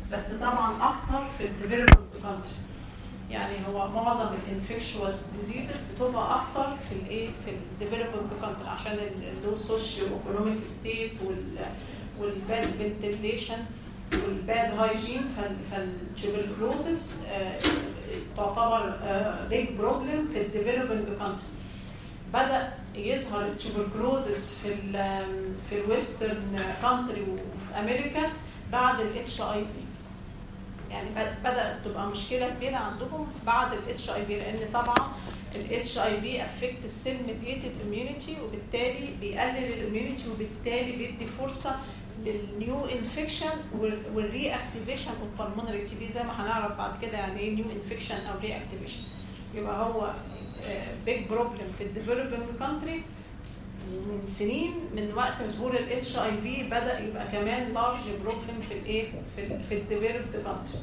بس طبعا اكتر في الديفلوبمنت كونتري يعني هو معظم الانفكشوس ديزيزز بتبقى اكتر في الايه في الديفلوبمنت كونتري عشان اللو سوشيو ايكونوميك ستيت والباد فنتيليشن والباد هايجين فالتوبركلوزس تعتبر بيج بروبلم في الديفلوبمنت كونتري بدا يظهر التوبركلوزس في ال في الويسترن كونتري وفي امريكا بعد الاتش اي في يعني بدات تبقى مشكله كبيره عندهم بعد الاتش اي في لان طبعا الاتش اي في افكت السيل ميديتد اميونيتي وبالتالي بيقلل الاميونيتي وبالتالي بيدي فرصه للنيو انفكشن والري اكتيفيشن اوف بالمونري تي بي زي ما هنعرف بعد كده يعني ايه نيو انفكشن او ري اكتيفيشن يبقى هو بيج بروبلم في الديفلوبينج كونتري ومن سنين من وقت ظهور الاتش اي في بدا يبقى كمان لارج بروبلم في الايه في ال في الديفلوبد كونتري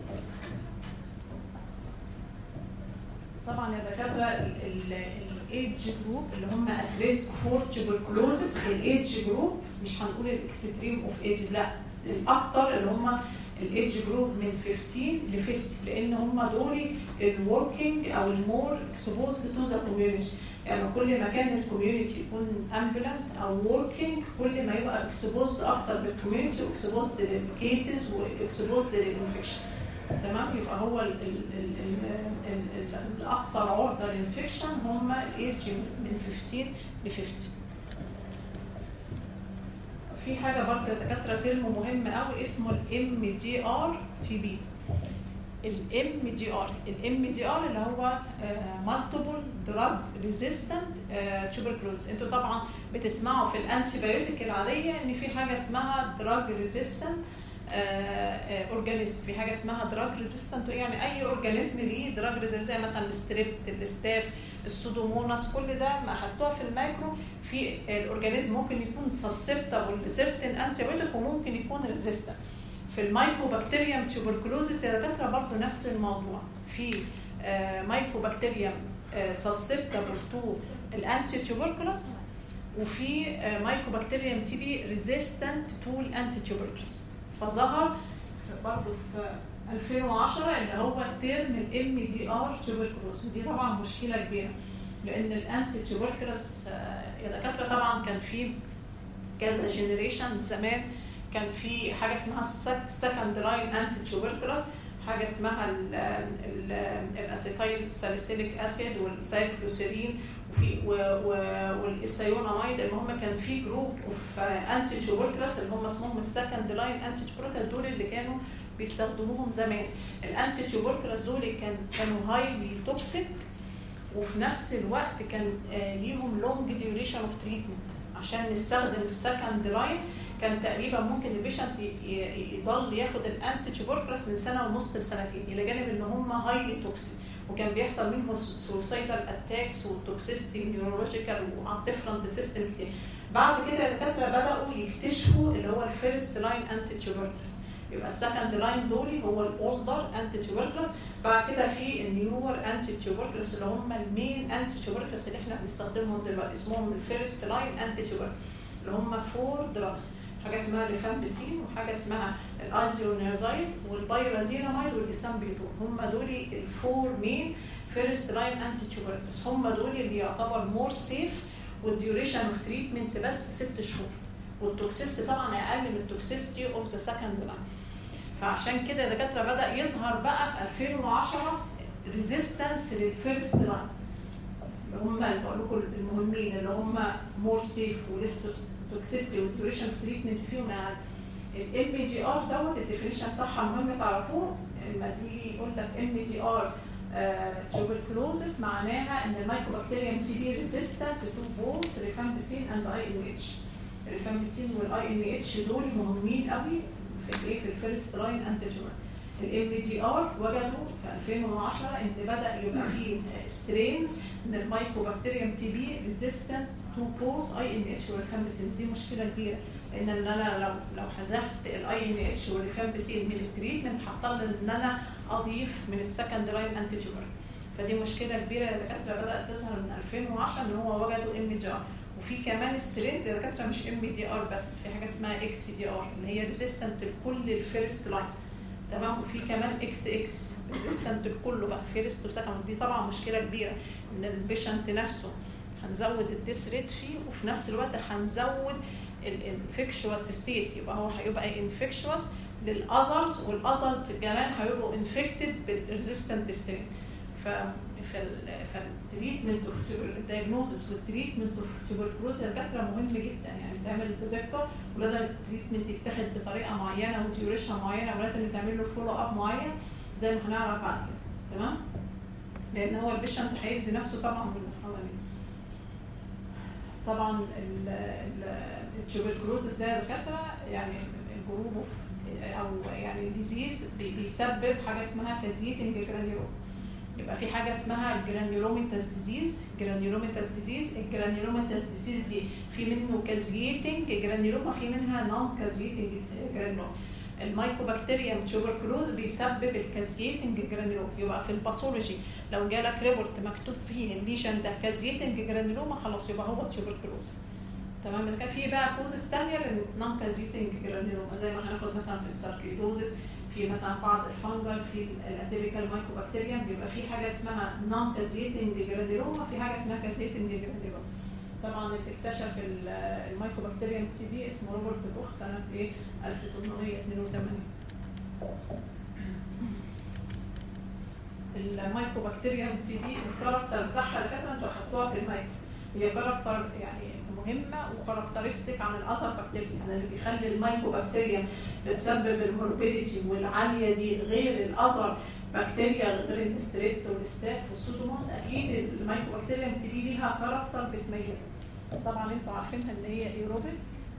طبعا يا دكاتره الايدج جروب اللي هم ات ريسك فور تيوبركلوزس الايدج جروب مش هنقول الاكستريم اوف ايدج لا الاكثر اللي هم الايدج جروب من 15 ل 50 لان هم دول الوركينج او المور اكسبوزد تو ذا كوميونتي يعني كل ما كان الكوميونتي يكون امبلانت او وركينج كل ما يبقى اكسبوزد اكتر للكوميونتي واكسبوزد للكيسز واكسبوزد للانفكشن تمام يبقى هو ال ال ال ال ال ال الاكثر عرضه للانفكشن هم الايدج من 15 ل 50 في حاجه برضه يا دكاتره ترم مهم قوي اسمه الام دي ار تي بي الام دي ار الام دي ار اللي هو مالتيبل دراج ريزيستنت تيوبركلوز انتوا طبعا بتسمعوا في الانتي بايوتيك العاديه ان في حاجه اسمها دراج ريزيستنت اورجانيزم في حاجه اسمها دراج ريزيستنت يعني اي اورجانيزم ليه دراج ريزيستنت زي مثلا الستريبت الستاف السودوموناس كل ده ما خدتوها في المايكرو في الاورجانيزم ممكن يكون سسبتابل لسيرتن انتي بايوتيك وممكن يكون ريزيستنت في المايكوبكتيريوم تيوبركلوزيس يا دكاتره برضه نفس الموضوع في مايكوبكتيريوم سسبتابل تو الانتي تيوبركلوز وفي مايكوبكتيريوم تي بي ريزيستنت تو الانتي تيوبركلوز فظهر برضه في 2010 اللي هو ترم الام دي ار تيوبركلوز ودي طبعا مشكله كبيره لان الانتي تيوبركلوز يا دكاتره طبعا كان في كذا جنريشن زمان كان في حاجه اسمها السكند لاين انتي تيوبركلوز حاجه اسمها الاسيتايل ساليسيليك اسيد والسايكلوسيرين وفي والاسيوناميد اللي هم كان في جروب اوف انتي تيوبركلوز اللي هم اسمهم السكند لاين انتي تيوبركلوز دول اللي كانوا بيستخدموهم زمان الانتي تيوبركلوز دول كان كانوا هايلي توكسيك وفي نفس الوقت كان ليهم لونج ديوريشن اوف تريتمنت عشان نستخدم السكند لاين كان تقريبا ممكن البيشنت يضل ياخد الانتي تيوبركلوز من سنه ونص لسنتين الى جانب ان هم هايلي توكسيك وكان بيحصل منهم سوسايدال اتاكس وتوكسيستي نيورولوجيكال وعن ديفرنت سيستم كتير بعد كده الدكاتره بداوا يكتشفوا اللي هو الفيرست لاين انتي تيوبركلوز يبقى السكند لاين دول هو الاولدر انتي تيوبركلوز بعد كده في النيور انتي تيوبركلوز اللي هم المين انتي تيوبركلوز اللي احنا بنستخدمهم دلوقتي اسمهم الفيرست لاين انتي تيوبركلوز اللي هم فور دراجز حاجه اسمها ريفامبسين وحاجه اسمها الايزونيازايد والبايرازيناميد والاسامبيتون هم دول الفور مين فيرست لاين انتي تيوبركلوز هم دول اللي يعتبر مور سيف والديوريشن اوف تريتمنت بس ست شهور والتوكسيستي طبعا اقل من التوكسيستي اوف ذا سكند لاين فعشان كده الدكاتره بدا يظهر بقى في 2010 ريزيستنس للفيرست لاين اللي هم اللي بقول لكم المهمين اللي هم مور سيف وليس توكسيستي والديوريشن اوف تريتمنت فيهم اقل الام جي ار دوت الديفينيشن بتاعها مهم تعرفوه لما تيجي يقول لك ام جي ار تيوبركلوزس معناها ان المايكوبكتيريوم تي بي ريزيستنت تو بوث ريفامبسين اند اي ان اتش الريفامبسين والاي ان اتش دول مهمين قوي في الايه في الفيرست لاين انتي الام جي ار وجدوا في 2010 ان بدا يبقى في سترينز من المايكوبكتيريوم تي بي ريزيستنت تو بوث اي ان اتش والريفامبسين دي مشكله كبيره لان انا لو لو حذفت الاي ان اتش والريفامبسين من التريتمنت هضطر ان انا اضيف من السكند لاين انتي تيوبر فدي مشكله كبيره يا دكاتره بدات تظهر من 2010 ان هو وجدوا ام جي ار وفي كمان سترينز يا دكاتره مش ام دي ار بس في حاجه اسمها اكس دي ار اللي هي ريزيستنت لكل الفيرست لاين تمام وفي كمان اكس اكس ريزيستنت لكله بقى فيرست وسكند دي طبعا مشكله كبيره ان البيشنت نفسه هنزود الديس ريت فيه وفي نفس الوقت هنزود الانفكشوس ستيت يبقى هو هيبقى انفكشوس للاذرز والاذرز كمان هيبقوا انفكتد بالريزيستنت ستيت ف فالتريتمنت اوف الدايجنوزس والتريتمنت اوف تيوبركلوز الدكاتره مهم جدا يعني بتعمل البروتكتور ولازم التريتمنت يتاخد بطريقه معينه وديوريشن معينه ولازم يتعمل له فولو اب معين زي ما هنعرف بعد كده تمام؟ لان هو البيشنت هيأذي نفسه طبعا بالمرحله دي. طبعا التيوبركلوزس ده دكاتره يعني الجروب اوف او يعني ديزيز بيسبب حاجه اسمها كازيتنج جرانيولوم يبقى في حاجه اسمها جرانيولوميتاس ديزيز جرانيولوميتاس ديزيز الجرانيولوميتاس ديزيز دي في منه كازيتنج جرانيولوما في منها نون كازيتنج جرانيولوما المايكوبكتيريوم تيوبركلوز بيسبب الكازيتنج جرانيولوما يبقى في الباثولوجي لو جالك ريبورت مكتوب فيه الليشن ده كازيتنج جرانيولوما خلاص يبقى هو تيوبركلوز تمام كان في بقى كوزز ثانيه للنون كازيتنج جرانيولوما زي ما هناخد مثلا في الساركيدوزس في مثلا بعض الفنجل في الاتيريكال مايكوبكتيريوم بيبقى في حاجه اسمها نون كازيتنج جرانيولوما في حاجه اسمها كازيتنج جرانيولوما طبعا اللي اكتشف المايكوبكتيريوم تي بي اسمه روبرت بوخ سنه ايه 1882 المايكوبكتيريوم تي بي الكاركتر بتاعها دكاتره انتوا اخدتوها في المايكرو هي كاركتر يعني مهمه وكاركترستيك عن الاثر بكتيريا يعني اللي بيخلي المايكوبكتيريا بتسبب الموربيديتي والعاليه دي غير الاثر بكتيريا غير الستريبت والستاف والسودومونز اكيد المايكوبكتيريا تي بي ليها كاركتر بتميزها طبعا انتوا عارفينها ان هي ايروبيك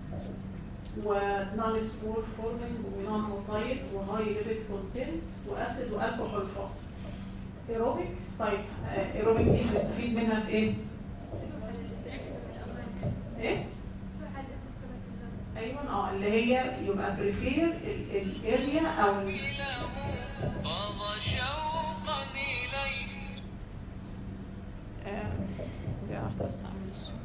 ونون سبور فورمينج ونون موتايل وهاي ليبيد كونتنت واسيد والكحول فاست ايروبيك طيب ايروبيك دي هنستفيد منها في ايه؟ ايه؟ ايوه اه اللي هي يبقى بريفير الاريا او فاض شوقا إليه دي واحدة بس اعمل الصوت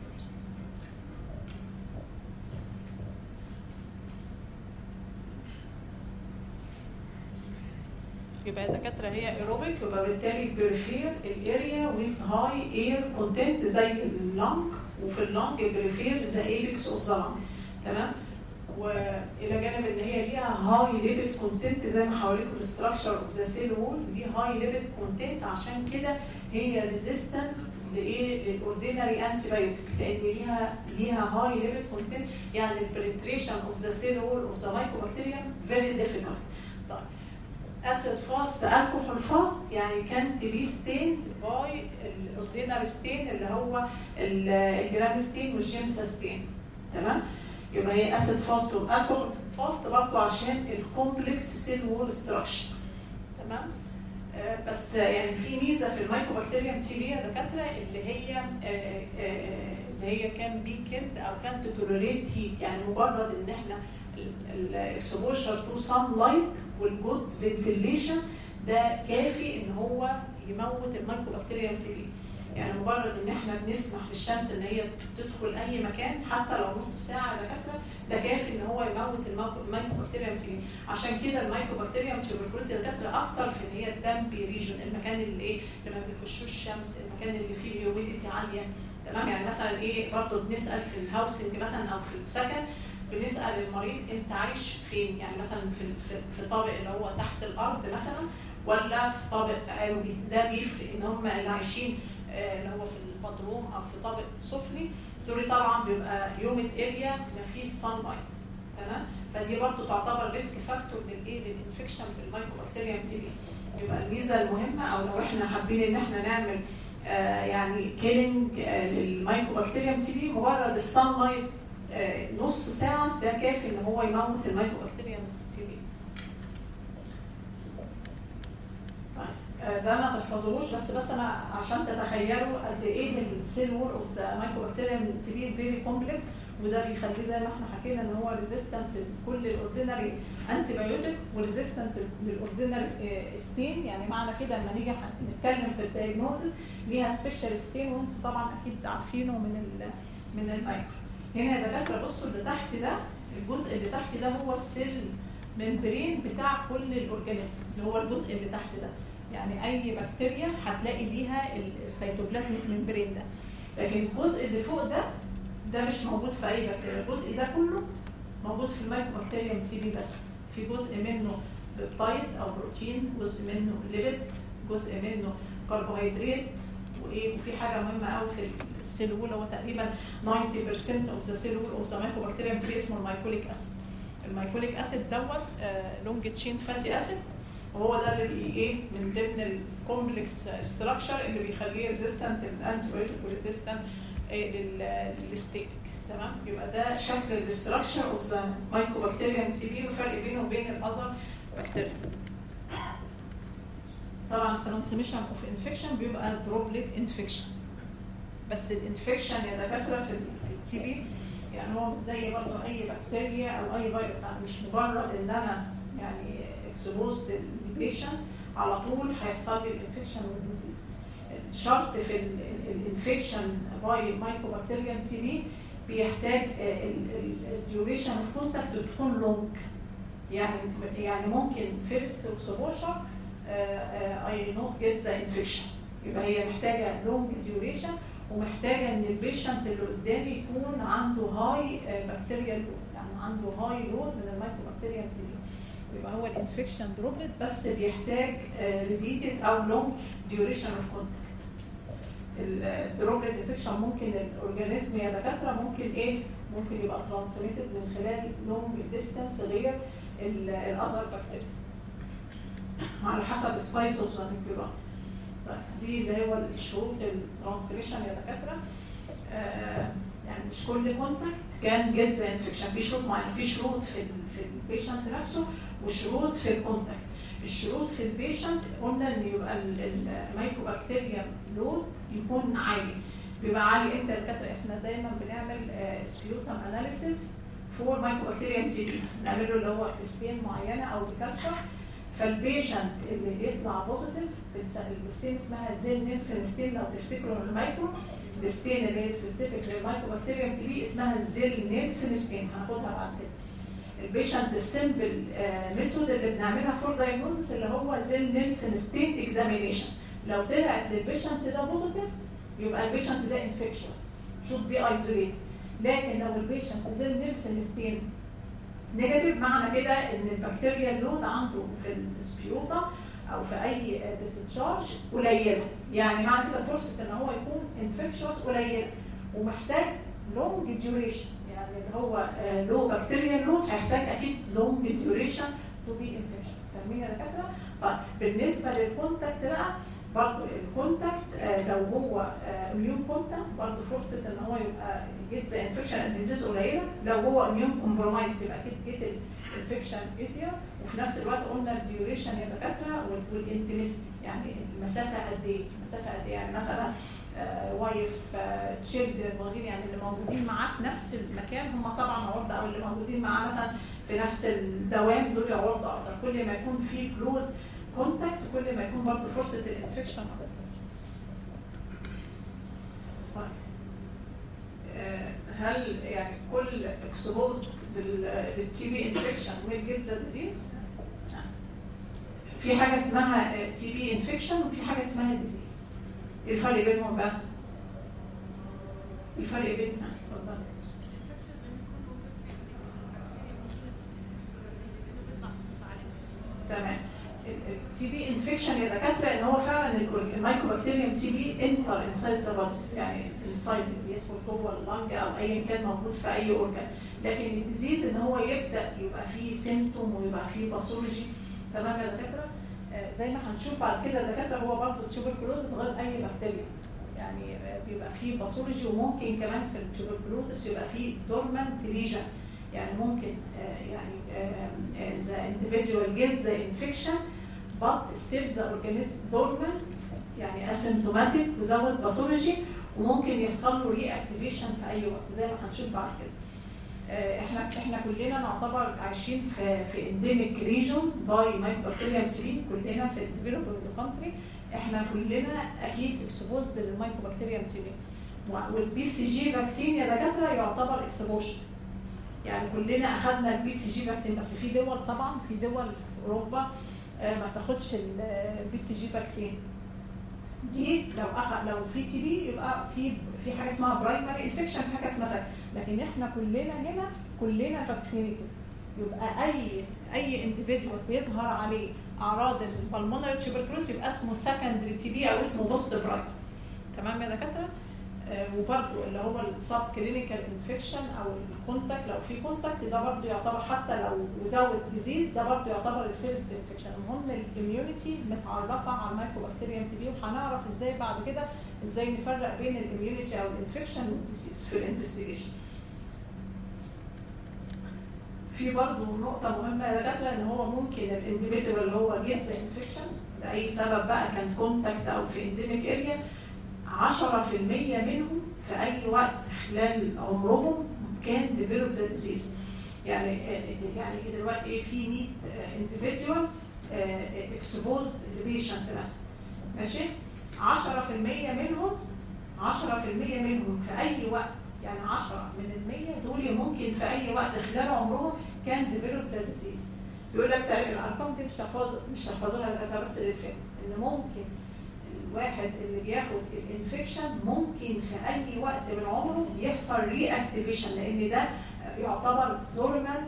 يبقى الدكاترة هي ايروبيك يبقى بالتالي بريفير الاريا ويز هاي اير كونتنت زي اللنج وفي اللنج بريفير ذا ايبكس اوف ذا لنج تمام والى جانب ان هي ليها هاي ليبل كونتنت زي ما هوريكم الاستراكشر اوف ذا سيل وول ليه هاي ليبل كونتنت عشان كده هي ريزيستنت لايه للاوردينري انتي بايوتيك لان ليها ليها هاي ليبل كونتنت يعني البريتريشن اوف ذا سيل وول اوف ذا مايكوبكتيريوم فيري ديفيكولت طيب اسيد فاست الكحول فاست يعني كان بي ستين باي الاوردينري ستين اللي هو الجرام ستين والجيمس ستين تمام يبقى هي اسيد فاست والكحول فاست برضه عشان الكومبلكس سيل وول ستراكشر تمام آه بس يعني في ميزه في المايكوبكتيريوم تي بي يا دكاتره اللي هي آه آه اللي هي كان بي كيد او كان توليريت هيت يعني مجرد ان احنا الاكسبوجر تو سان لايت والجود فنتيليشن ده كافي ان هو يموت المايكوبكتيريوم تي بي يعني مجرد ان احنا بنسمح للشمس ان هي تدخل اي مكان حتى لو نص ساعه دكاتره ده كافي ان هو يموت المايكوبكتيريوم تي بي عشان كده المايكوبكتيريوم تيوبركلوز دكاتره اكتر في ان هي الدامبي ريجن المكان اللي ايه اللي ما بيخشوش الشمس المكان اللي فيه هيوميديتي عاليه تمام يعني مثلا ايه برضه بنسال في الهاوسنج مثلا او في السكن بنسال المريض انت عايش فين يعني مثلا في في, في طابق اللي هو تحت الارض مثلا ولا في طابق علوي ده بيفرق ان هم اللي عايشين اللي هو في البدروم او في طابق سفلي دول طبعا بيبقى هيوميد اريا ما فيش سان لايت تمام فدي برضو تعتبر ريسك فاكتور للايه للانفكشن في المايكوبكتيريوم تي بي يبقى الميزه المهمه او لو احنا حابين ان احنا نعمل آه يعني كيلينج آه للمايكوبكتيريوم تي بي مجرد السان لايت آه نص ساعه ده كافي ان هو يموت المايكوبكتيريوم تي بي ده ما تحفظوش بس بس انا عشان تتخيلوا قد ايه السيل وول اوف ذا مايكروبكتيريم تي بي فيري كومبلكس وده بيخليه زي ما احنا حكينا ان هو ريزيستنت لكل الاوردينري انتي بايوتيك وريزيستنت للاوردينري ستين يعني معنى كده لما نيجي نتكلم في الدايجنوزس ليها سبيشال ستين وانتم طبعا اكيد عارفينه من ال من المايكرو هنا يا دكاتره بصوا اللي تحت ده الجزء اللي تحت ده هو السيل ممبرين بتاع كل الاورجانيزم اللي هو الجزء اللي تحت ده يعني اي بكتيريا هتلاقي ليها السيتوبلازميك ممبرين ده لكن الجزء اللي فوق ده ده مش موجود في اي بكتيريا الجزء ده كله موجود في المايكوبكتيريوم تي بي بس في جزء منه بيبتايد او بروتين جزء منه ليبيد جزء منه كربوهيدرات وايه وفي حاجه مهمه قوي في السيلول هو تقريبا 90% اوف ذا سيلول اوف ذا مايكوبكتيريوم تي بي اسمه المايكوليك اسيد المايكوليك اسيد دوت لونج تشين فاتي اسيد وهو ده اللي بي ايه من ضمن الكومبلكس ستراكشر اللي بيخليه ريزيستنت للانتيبيوتيك وريزيستنت للستيك تمام يبقى ده شكل الاستراكشر اوف ذا مايكوبكتيريوم تي بي والفرق بينه وبين الاذر بكتيريا طبعا ترانسميشن اوف انفكشن بيبقى دروبلت انفكشن بس الانفكشن يا دكاتره في التي بي يعني هو مش زي برضه اي بكتيريا او اي فيروس يعني مش مجرد ان انا يعني اكسبوزد للبيشنت على طول هيحصل لي الانفكشن والديزيز الشرط في الانفكشن باي مايكوبكتيريوم تي بي بيحتاج الديوريشن اوف كونتاكت تكون لونج يعني يعني ممكن فيرست اكسبوجر اي نوت جيت ذا انفكشن يبقى هي محتاجه لونج ديوريشن ومحتاجه ان البيشنت اللي قدامي يكون عنده هاي بكتيريا لود يعني عنده هاي لود من المايكوبكتيريا تي يبقى هو الانفكشن دروبلت بس بيحتاج ريبيتد او لونج ديوريشن اوف كونتاكت الدروبلت انفكشن ممكن الاورجانيزم يا دكاتره ممكن ايه ممكن يبقى ترانسميتد من خلال لونج ديستانس غير الاذر بكتيريا على حسب السايز اوف ذا ميكروبات طيب دي اللي هو الشروط الترانسميشن يا دكاتره آه يعني مش كل كونتاكت كان جيت ذا انفكشن في شروط معينه في شروط في ال في البيشنت نفسه وشروط في الكونتاكت الشروط في البيشنت قلنا ان يبقى المايكوبكتيريا لود يكون عالي بيبقى عالي امتى يا دكاتره احنا دايما بنعمل سبيوتم اناليسيس فور مايكوبكتيريا تي بي نعمله اللي هو ستين معينه او بكالشر فالبيشنت اللي بيطلع بوزيتيف الستين اسمها زين نيلسون ستين لو تفتكروا من المايكرو الستين اللي هي سبيسيفيك للمايكوبكتيريا تي بي اسمها الزيل نيلسون ستين هناخدها بعد كده البيشنت السمبل ميثود اللي بنعملها فور دايجنوزس اللي هو زين نيلسون ستين اكزامينيشن لو طلعت للبيشنت ده بوزيتيف يبقى البيشنت ده انفكشوس شوت بي ايزوليت لكن لو البيشنت زين نيلسون ستين نيجاتيف معنى كده ان البكتيريا اللود عنده في السبيوتا او في اي ديسشارج قليله يعني معنى كده فرصه ان هو يكون انفكشوس قليله ومحتاج لونج ديوريشن يعني اللي هو لو بكتيريا لود هيحتاج اكيد لونج ديوريشن تو بي انفكشن فاهمين يا دكاتره؟ طيب بالنسبه للكونتاكت بقى برضه الكونتاكت لو هو اميون كونتاكت برضه فرصه ان هو يبقى جيت زي انفكشن ديزيز قليله لو هو اميون كومبرومايز يبقى اكيد جيت الانفكشن ايزير وفي نفس الوقت قلنا الديوريشن يا دكاتره والانتمستي يعني المسافه قد ايه؟ المسافه قد ايه؟ يعني مثلا وايف تشيلد الموجودين يعني اللي موجودين معاه في نفس المكان هم طبعا عرضه او اللي موجودين معاه مثلا في نفس الدوام دول عرضه اكتر كل ما يكون في كلوز كونتاكت كل ما يكون برضه فرصه الانفكشن اكتر. هل يعني كل اكسبوز للتي بي انفكشن ويل جيت ذا ديزيز؟ في حاجه اسمها تي بي انفكشن وفي حاجه اسمها ديزيز. ايه الفرق بينهم بقى؟ الفرق بينهم اتفضل. تمام. التي بي انفكشن يا دكاتره ان هو فعلا المايكوبكتيريوم تي بي انتر انسايد ذا بودي يعني انسايد بيدخل جوه اللنج او ايا كان موجود في اي اورجان لكن الديزيز ان هو يبدا يبقى فيه سيمتوم ويبقى فيه باثولوجي تمام يا دكاتره آه زي ما هنشوف بعد كده الدكاتره هو برضه التوبركلوزس غير اي بكتيريا يعني آه بيبقى فيه باثولوجي وممكن كمان في التوبركلوزس يبقى فيه دورمنت ليجن يعني ممكن آه يعني the individual gets the infection but still the organism dormant يعني asymptomatic without pathology وممكن يحصل له reactivation في اي وقت زي ما هنشوف بعد كده. احنا احنا كلنا نعتبر عايشين في في انديميك ريجون باي مايكوبكتيريا تي كلنا في الديفلوبينج كونتري احنا كلنا اكيد اكسبوزد للمايكوبكتيريا تي والبي سي جي فاكسين يا دكاتره يعتبر اكسبوجر يعني كلنا اخذنا البي سي جي فاكسين بس في دول طبعا في دول في اوروبا آه، ما تاخدش البي سي جي فاكسين دي لو أخ... لو في تي بي يبقى في في حاجه اسمها برايمري انفكشن في حاجه اسمها سك. لكن احنا كلنا هنا كلنا فاكسينيتد يبقى اي اي انديفيدوال بيظهر عليه اعراض البلمونري تيوبركلوز يبقى اسمه سكندري تي بي او اسمه بوست برايمري تمام يا دكاتره آه، وبرده اللي هو السب كلينيكال انفكشن او الكونتاكت لو في كونتاكت ده برضه يعتبر حتى لو وزود ديزيز ده برضه يعتبر الفيرست انفكشن المهم الاميونيتي متعرفه على المايكوبكتيريم تي بي وهنعرف ازاي بعد كده ازاي نفرق بين الاميونيتي او الانفكشن والديزيز في الانفستيجيشن في برضه نقطة مهمة يا دكاترة ان هو ممكن الانديفيدوال اللي هو جيتس انفكشن لأي سبب بقى كان كونتاكت أو في انديميك اريا 10% منهم في أي وقت خلال عمرهم كان ديفلوب ذا ديزيز يعني يعني دلوقتي ايه في 100 انديفيدوال اكسبوزد لبيشنت مثلا ماشي 10% منهم 10% منهم في أي وقت يعني 10 من ال 100 دول ممكن في اي وقت خلال عمرهم كان ديفلوب ذا ديزيز يقول لك تقريبا الارقام دي مش تحفظ مش تحفظوها ده بس للفهم ان ممكن الواحد اللي بياخد الانفكشن ممكن في اي وقت من عمره يحصل ري اكتيفيشن لان ده يعتبر دورمنت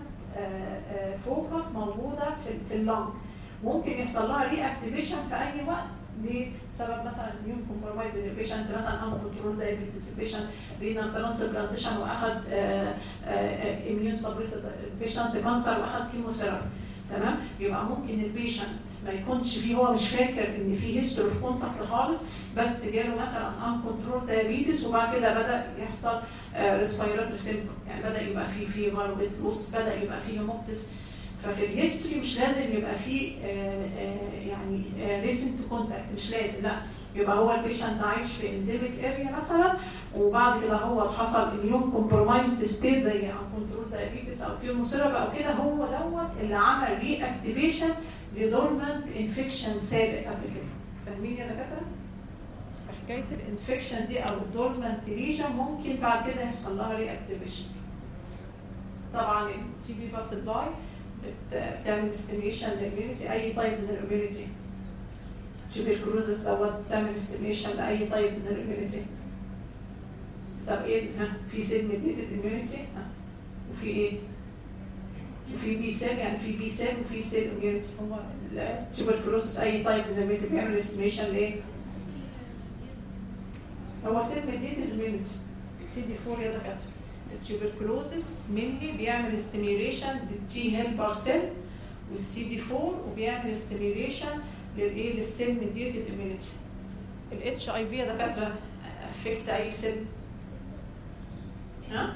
فوكس موجوده في في اللنج ممكن يحصل لها ري اكتيفيشن في اي وقت بسبب مثلا اميون كومبرومايز البيشنت مثلا ان كنترول دايابيتس البيشنت رينال ترانسبلانتيشن واخد اميون سبريسد البيشنت كانسر واخد كيموثيرابي تمام يبقى ممكن البيشنت ما يكونش فيه هو مش فاكر ان في هيستوري في كونتاكت خالص بس جاله مثلا ان كنترول دايابيتس وبعد كده بدا يحصل ريسبيراتوري سيمبتوم يعني بدا يبقى في في فيروبيت لوس بدا يبقى في هيموبتس ففي الهيستوري مش لازم يبقى فيه يعني ريسنت كونتاكت مش لازم لا يبقى هو البيشنت عايش في انديميك اريا مثلا وبعد كده هو حصل اميون كومبرومايزد ستيت زي ان كنترول دايابيتس او كيموثيرابي او كده هو دوت اللي عمل ري اكتيفيشن لدورمنت انفكشن سابق قبل كده فاهمين يا دكاتره؟ حكايه الانفكشن دي او الدورمنت ليجن ممكن بعد كده يحصل لها ري اكتيفيشن طبعا التي بي باس سبلاي بتعمل ستيميشن للاميونيتي اي طيب من الاميونيتي تيوبركلوزس دوت بتعمل ستيميشن لاي طيب من الاميونيتي طب ايه ها في سيل ميديتد اميونيتي ها وفي ايه وفي بي سيل يعني في بي سيل وفي سيل اميونيتي هو التيوبركلوزس اي طيب من الاميونيتي بيعمل استيميشن لايه هو سيل ميديتد اميونيتي سي دي 4 يا دكاتره التوبركلوزس مينلي بيعمل ستيميوليشن للتي هيلبر سيل والسي دي 4 وبيعمل ستيميوليشن للايه للسيل ميديتد اميونيتي الاتش اي في يا دكاتره افكت اي سيل ها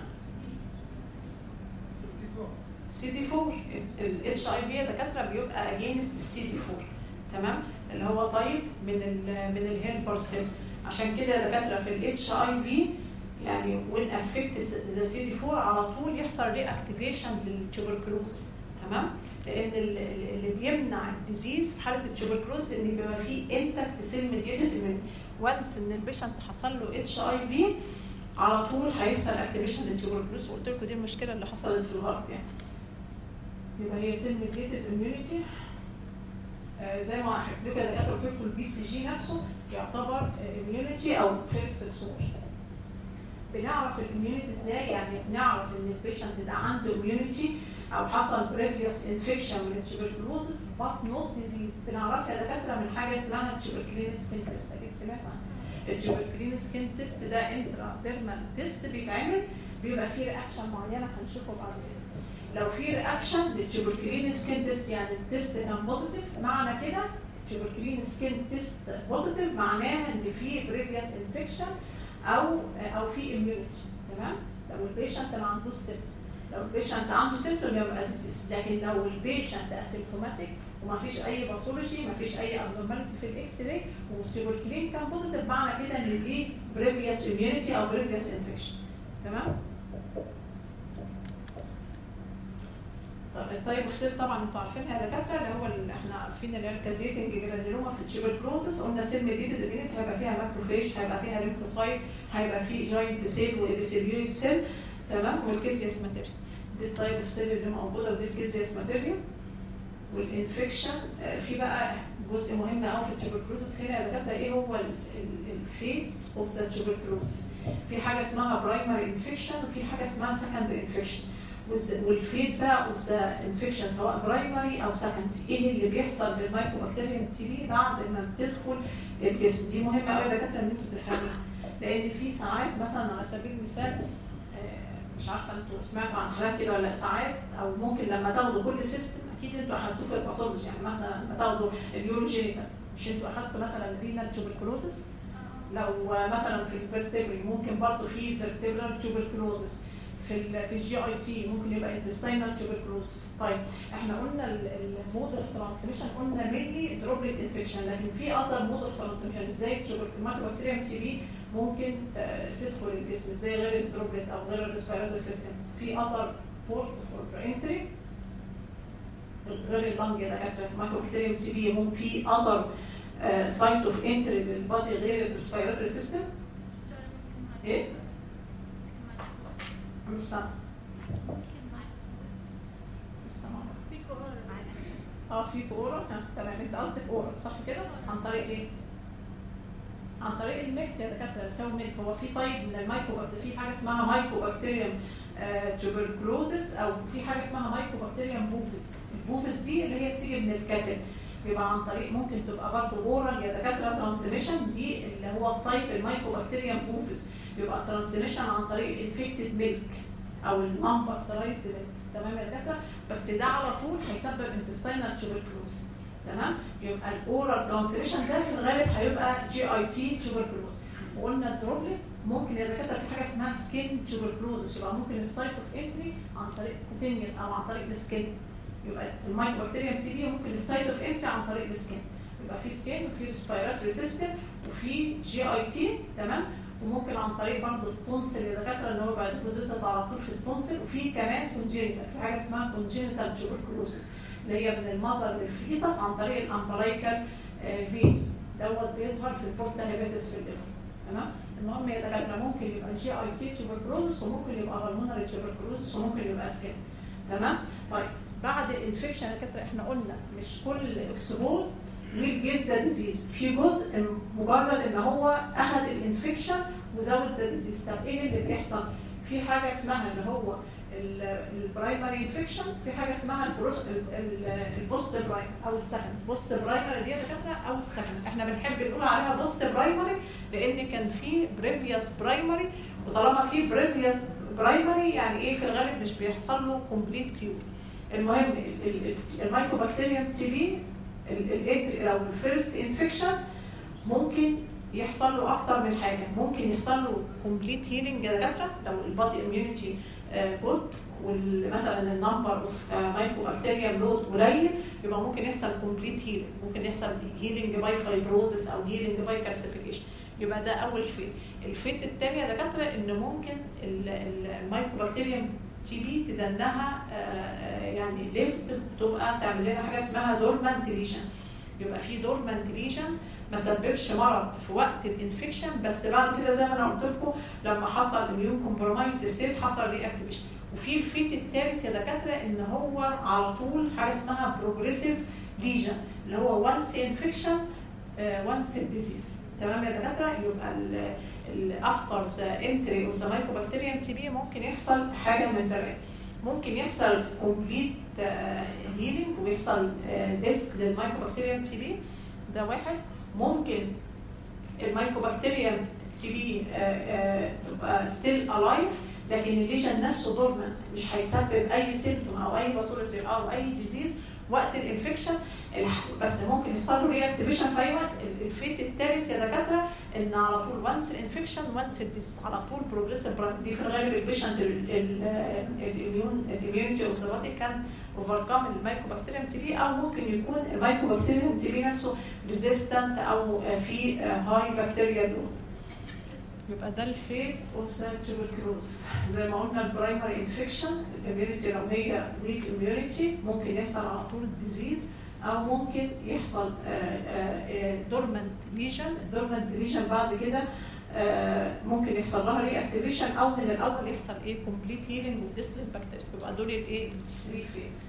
سي دي 4 الاتش اي في يا دكاتره بيبقى اجينست السي دي 4 تمام اللي هو طيب من ال من الهيلبر سيل عشان كده يا دكاتره في الاتش اي في يعني وين افكت ذا سي دي 4 على طول يحصل ري اكتيفيشن للتوبركلوزس تمام لان اللي بيمنع الديزيز في حاله التوبركلوز ان بيبقى فيه انتكت سيل ميديتد اميونيتي وانس ان البيشنت حصل له اتش اي في على طول هيحصل اكتيفيشن للتوبركلوز وقلت لكم دي المشكله اللي حصلت في الغرب يعني يبقى هي سيل ميديتد اميونيتي آه زي ما حكيت لكم يا قلت لكم البي سي جي نفسه يعتبر اميونيتي او فيرست اكسبوجر بنعرف الاميونيتي ازاي يعني بنعرف ان البيشنت ده عنده اميونيتي او حصل بريفيوس انفكشن من التوبركلوزس بات نوت ديزيز بنعرفها يا دكاتره من حاجه اسمها التوبركلين سكين تيست اكيد سمعت عنها التوبركلين سكين تيست ده انترا ديرمال تيست بيتعمل بيبقى فيه رياكشن معينه هنشوفه بعد كده لو في رياكشن للتوبركلين سكين تيست يعني التيست كان بوزيتيف معنى كده تيوبركلين سكين تيست بوزيتيف معناها ان في بريفيوس انفكشن او او في اميونيتي تمام لو البيشنت ما عندوش سيمتوم لو البيشنت عنده سيمتوم يبقى ديزيز لكن لو البيشنت اسيمتوماتيك وما فيش اي باثولوجي ما فيش اي ابنورماليتي في الاكس راي والتيوبركلين كان بوزيتيف معنى كده ان دي بريفيوس اميونيتي او بريفيوس انفكشن تمام طب الطيب والسيل طبعا انتوا عارفينها يا دكاتره اللي هو اللي احنا عارفين اللي هي الكازيتنج جرانيلوما في التيوبركلوزس قلنا سيل ميديتد اميونيتي هيبقى فيها ماكروفيج هيبقى فيها ليمفوسايت هيبقى فيه جاينت سيل وابيثيليويد سيل تمام والكيسياس ماتيريال دي التايب اوف سيل اللي موجوده ودي الجيزيس ماتيريال والانفكشن آه، في بقى جزء مهم قوي في التوبركلوزس هنا يا دكاتره ايه هو الفيت اوف ذا توبركلوزس في حاجه اسمها برايمري انفكشن وفي حاجه اسمها سكندري انفكشن والفيد بقى اوف ذا انفكشن سواء برايمري او سكندري ايه اللي بيحصل للمايكوبكتيريوم تي بي بعد ما بتدخل الجسم دي مهمه قوي يا دكاتره ان انتوا تفهموها لان في ساعات مثلا على سبيل المثال آه، مش عارفه انتوا سمعتوا عن حالات كده ولا ساعات او ممكن لما تاخدوا كل سيستم اكيد انتوا اخدتوه في الباثولوجي يعني مثلا لما تاخدوا اليوروجينيتال مش انتوا اخدتوا مثلا الرينال توبركلوزس لو آه، مثلا في الفيرتبري ممكن برضه في فيرتبرال توبركلوزس في ال في الجي اي تي ممكن يبقى انتستينال توبركلوز طيب احنا قلنا المود اوف ترانسميشن قلنا مينلي دروبلت انفكشن لكن في اثر مود اوف ترانسميشن ازاي البكتيريا تي بي ممكن آه، تدخل الجسم ازاي غير الدروبلت او غير الريسبيراتوري سيستم في اثر بورت فور انتري غير اللنج يا دكاتره المايكروبكتيريا تي بي ممكن في اثر سايت اوف انتري للبادي غير الريسبيراتوري سيستم ايه؟ مش سامع مش سامع اه في اورال ها تمام انت قصدك اورال صح كده عن طريق ايه عن طريق الميك يا دكاتره الكون ميك هو في طيب من المايكرو في حاجه اسمها مايكرو بكتيريوم توبركلوزس او في حاجه اسمها مايكرو بكتيريوم بوفيس البوفيس دي اللي هي بتيجي من الكاتل بيبقى عن طريق ممكن تبقى برضه اورال يا دكاتره ترانسميشن دي اللي هو الطيب المايكرو بكتيريوم بوفيس بيبقى ترانسميشن عن طريق الانفكتد ميلك او النون باسترايزد ميلك تمام يا دكاتره بس ده على طول هيسبب انتستينال توبركلوز تمام يبقى الاورال ترانسميشن ده في الغالب هيبقى جي اي تي توبركلوز وقلنا الدروبلت ممكن يا دكاتره في حاجه اسمها سكين توبركلوز يبقى ممكن السايت اوف انتري عن طريق كوتينيوس او عن طريق السكين يبقى المايكروبكتيريا تي بي ممكن السايت اوف انتري عن طريق السكين يبقى في سكين وفي ريسبيراتوري سيستم وفي جي اي تي تمام وممكن عن طريق برضه التونسل يا دكاتره ان هو يبقى ديبوزيتد على طول في التونسل وفي كمان كونجينيتال في حاجه اسمها كونجينيتال توبركلوسيس اللي هي من المظهر للفيتس عن طريق الامبلايكال فين دوت بيظهر في البورتا هيباتس في الليفر تمام المهم يا دكاتره ممكن يبقى جي اي تي توبركلوزس وممكن يبقى هرمونال توبركلوزس وممكن يبقى سكين تمام طيب بعد الانفكشن يا دكاتره احنا قلنا مش كل اكسبوز ويل جيت ذا ديزيز في جزء مجرد ان هو اخذ الانفكشن وزود ذا ديزيز طب ايه اللي بيحصل؟ في حاجه اسمها اللي هو البرايمري انفكشن في حاجه اسمها البوست برايمري او السكند بوست برايمري دي يا دكاتره او السكند احنا بنحب نقول عليها بوست برايمري لان كان في بريفيوس برايمري وطالما في بريفيوس برايمري يعني ايه في الغالب مش بيحصل له كومبليت كيور المهم المايكوبكتيريوم تي بي الانتري او الفيرست انفكشن ممكن يحصل له اكتر من حاجه ممكن يحصل له كومبليت هيلينج يا دكاتره لو البادي اميونيتي جود ومثلا النمبر اوف مايكرو بكتيريا لود قليل يبقى ممكن يحصل كومبليت هيلينج ممكن يحصل هيلينج باي فايبروزس او هيلينج باي كالسيفيكيشن يبقى ده اول فيت الفيت الثاني يا دكاتره ان ممكن المايكرو بكتيريا تي بي تدنها يعني ليفت بتبقى تعمل لنا حاجه اسمها دورمانت ليشن يبقى في دورمانت ليشن ما سببش مرض في وقت الانفكشن بس بعد كده زي ما انا قلت لكم لما حصل اميون كومبرومايز ستيت حصل ري اكتيفيشن وفي الفيت الثالث يا دكاتره ان هو على طول حاجه اسمها بروجريسيف ليجن اللي هو وانس انفكشن وانس ديزيز تمام يا دكاتره يبقى الافتر ذا انتري اوف ذا مايكوبكتيريم تي بي ممكن يحصل حاجه من ده ممكن يحصل كومبليت هيلينج ويحصل ديسك للمايكوبكتيريم تي بي ده واحد ممكن المايكوبكتيريا تي بي تبقى ستيل الايف لكن الليجن نفسه دورمنت مش هيسبب اي سيمتوم او اي باثولوجي او اي ديزيز وقت الانفكشن بس ممكن يحصل له ري اكتيفيشن في اي وقت الفيت الثالث يا دكاتره ان على طول وانس الانفكشن وانس الديز على طول بروجريسيف دي في الغالب البيشنت الاميون الاميونيتي اوف كان اوفركم المايكوبكتيريم تي بي او ممكن يكون المايكوبكتيريم تي بي نفسه ريزيستنت او في هاي بكتيريا لود يبقى ده الفيت اوف ذا تيوبركلوز زي ما قلنا البرايمري انفكشن الاميونيتي لو هي ويك اميونيتي ممكن يحصل على طول ديزيز او ممكن يحصل دورمنت ليجن الدورمنت ليجن بعد كده آه، ممكن يحصل لها ري اكتيفيشن او من الاول يحصل ايه كومبليت هيلينج والديسلين بكتيريا يبقى دول الايه الثري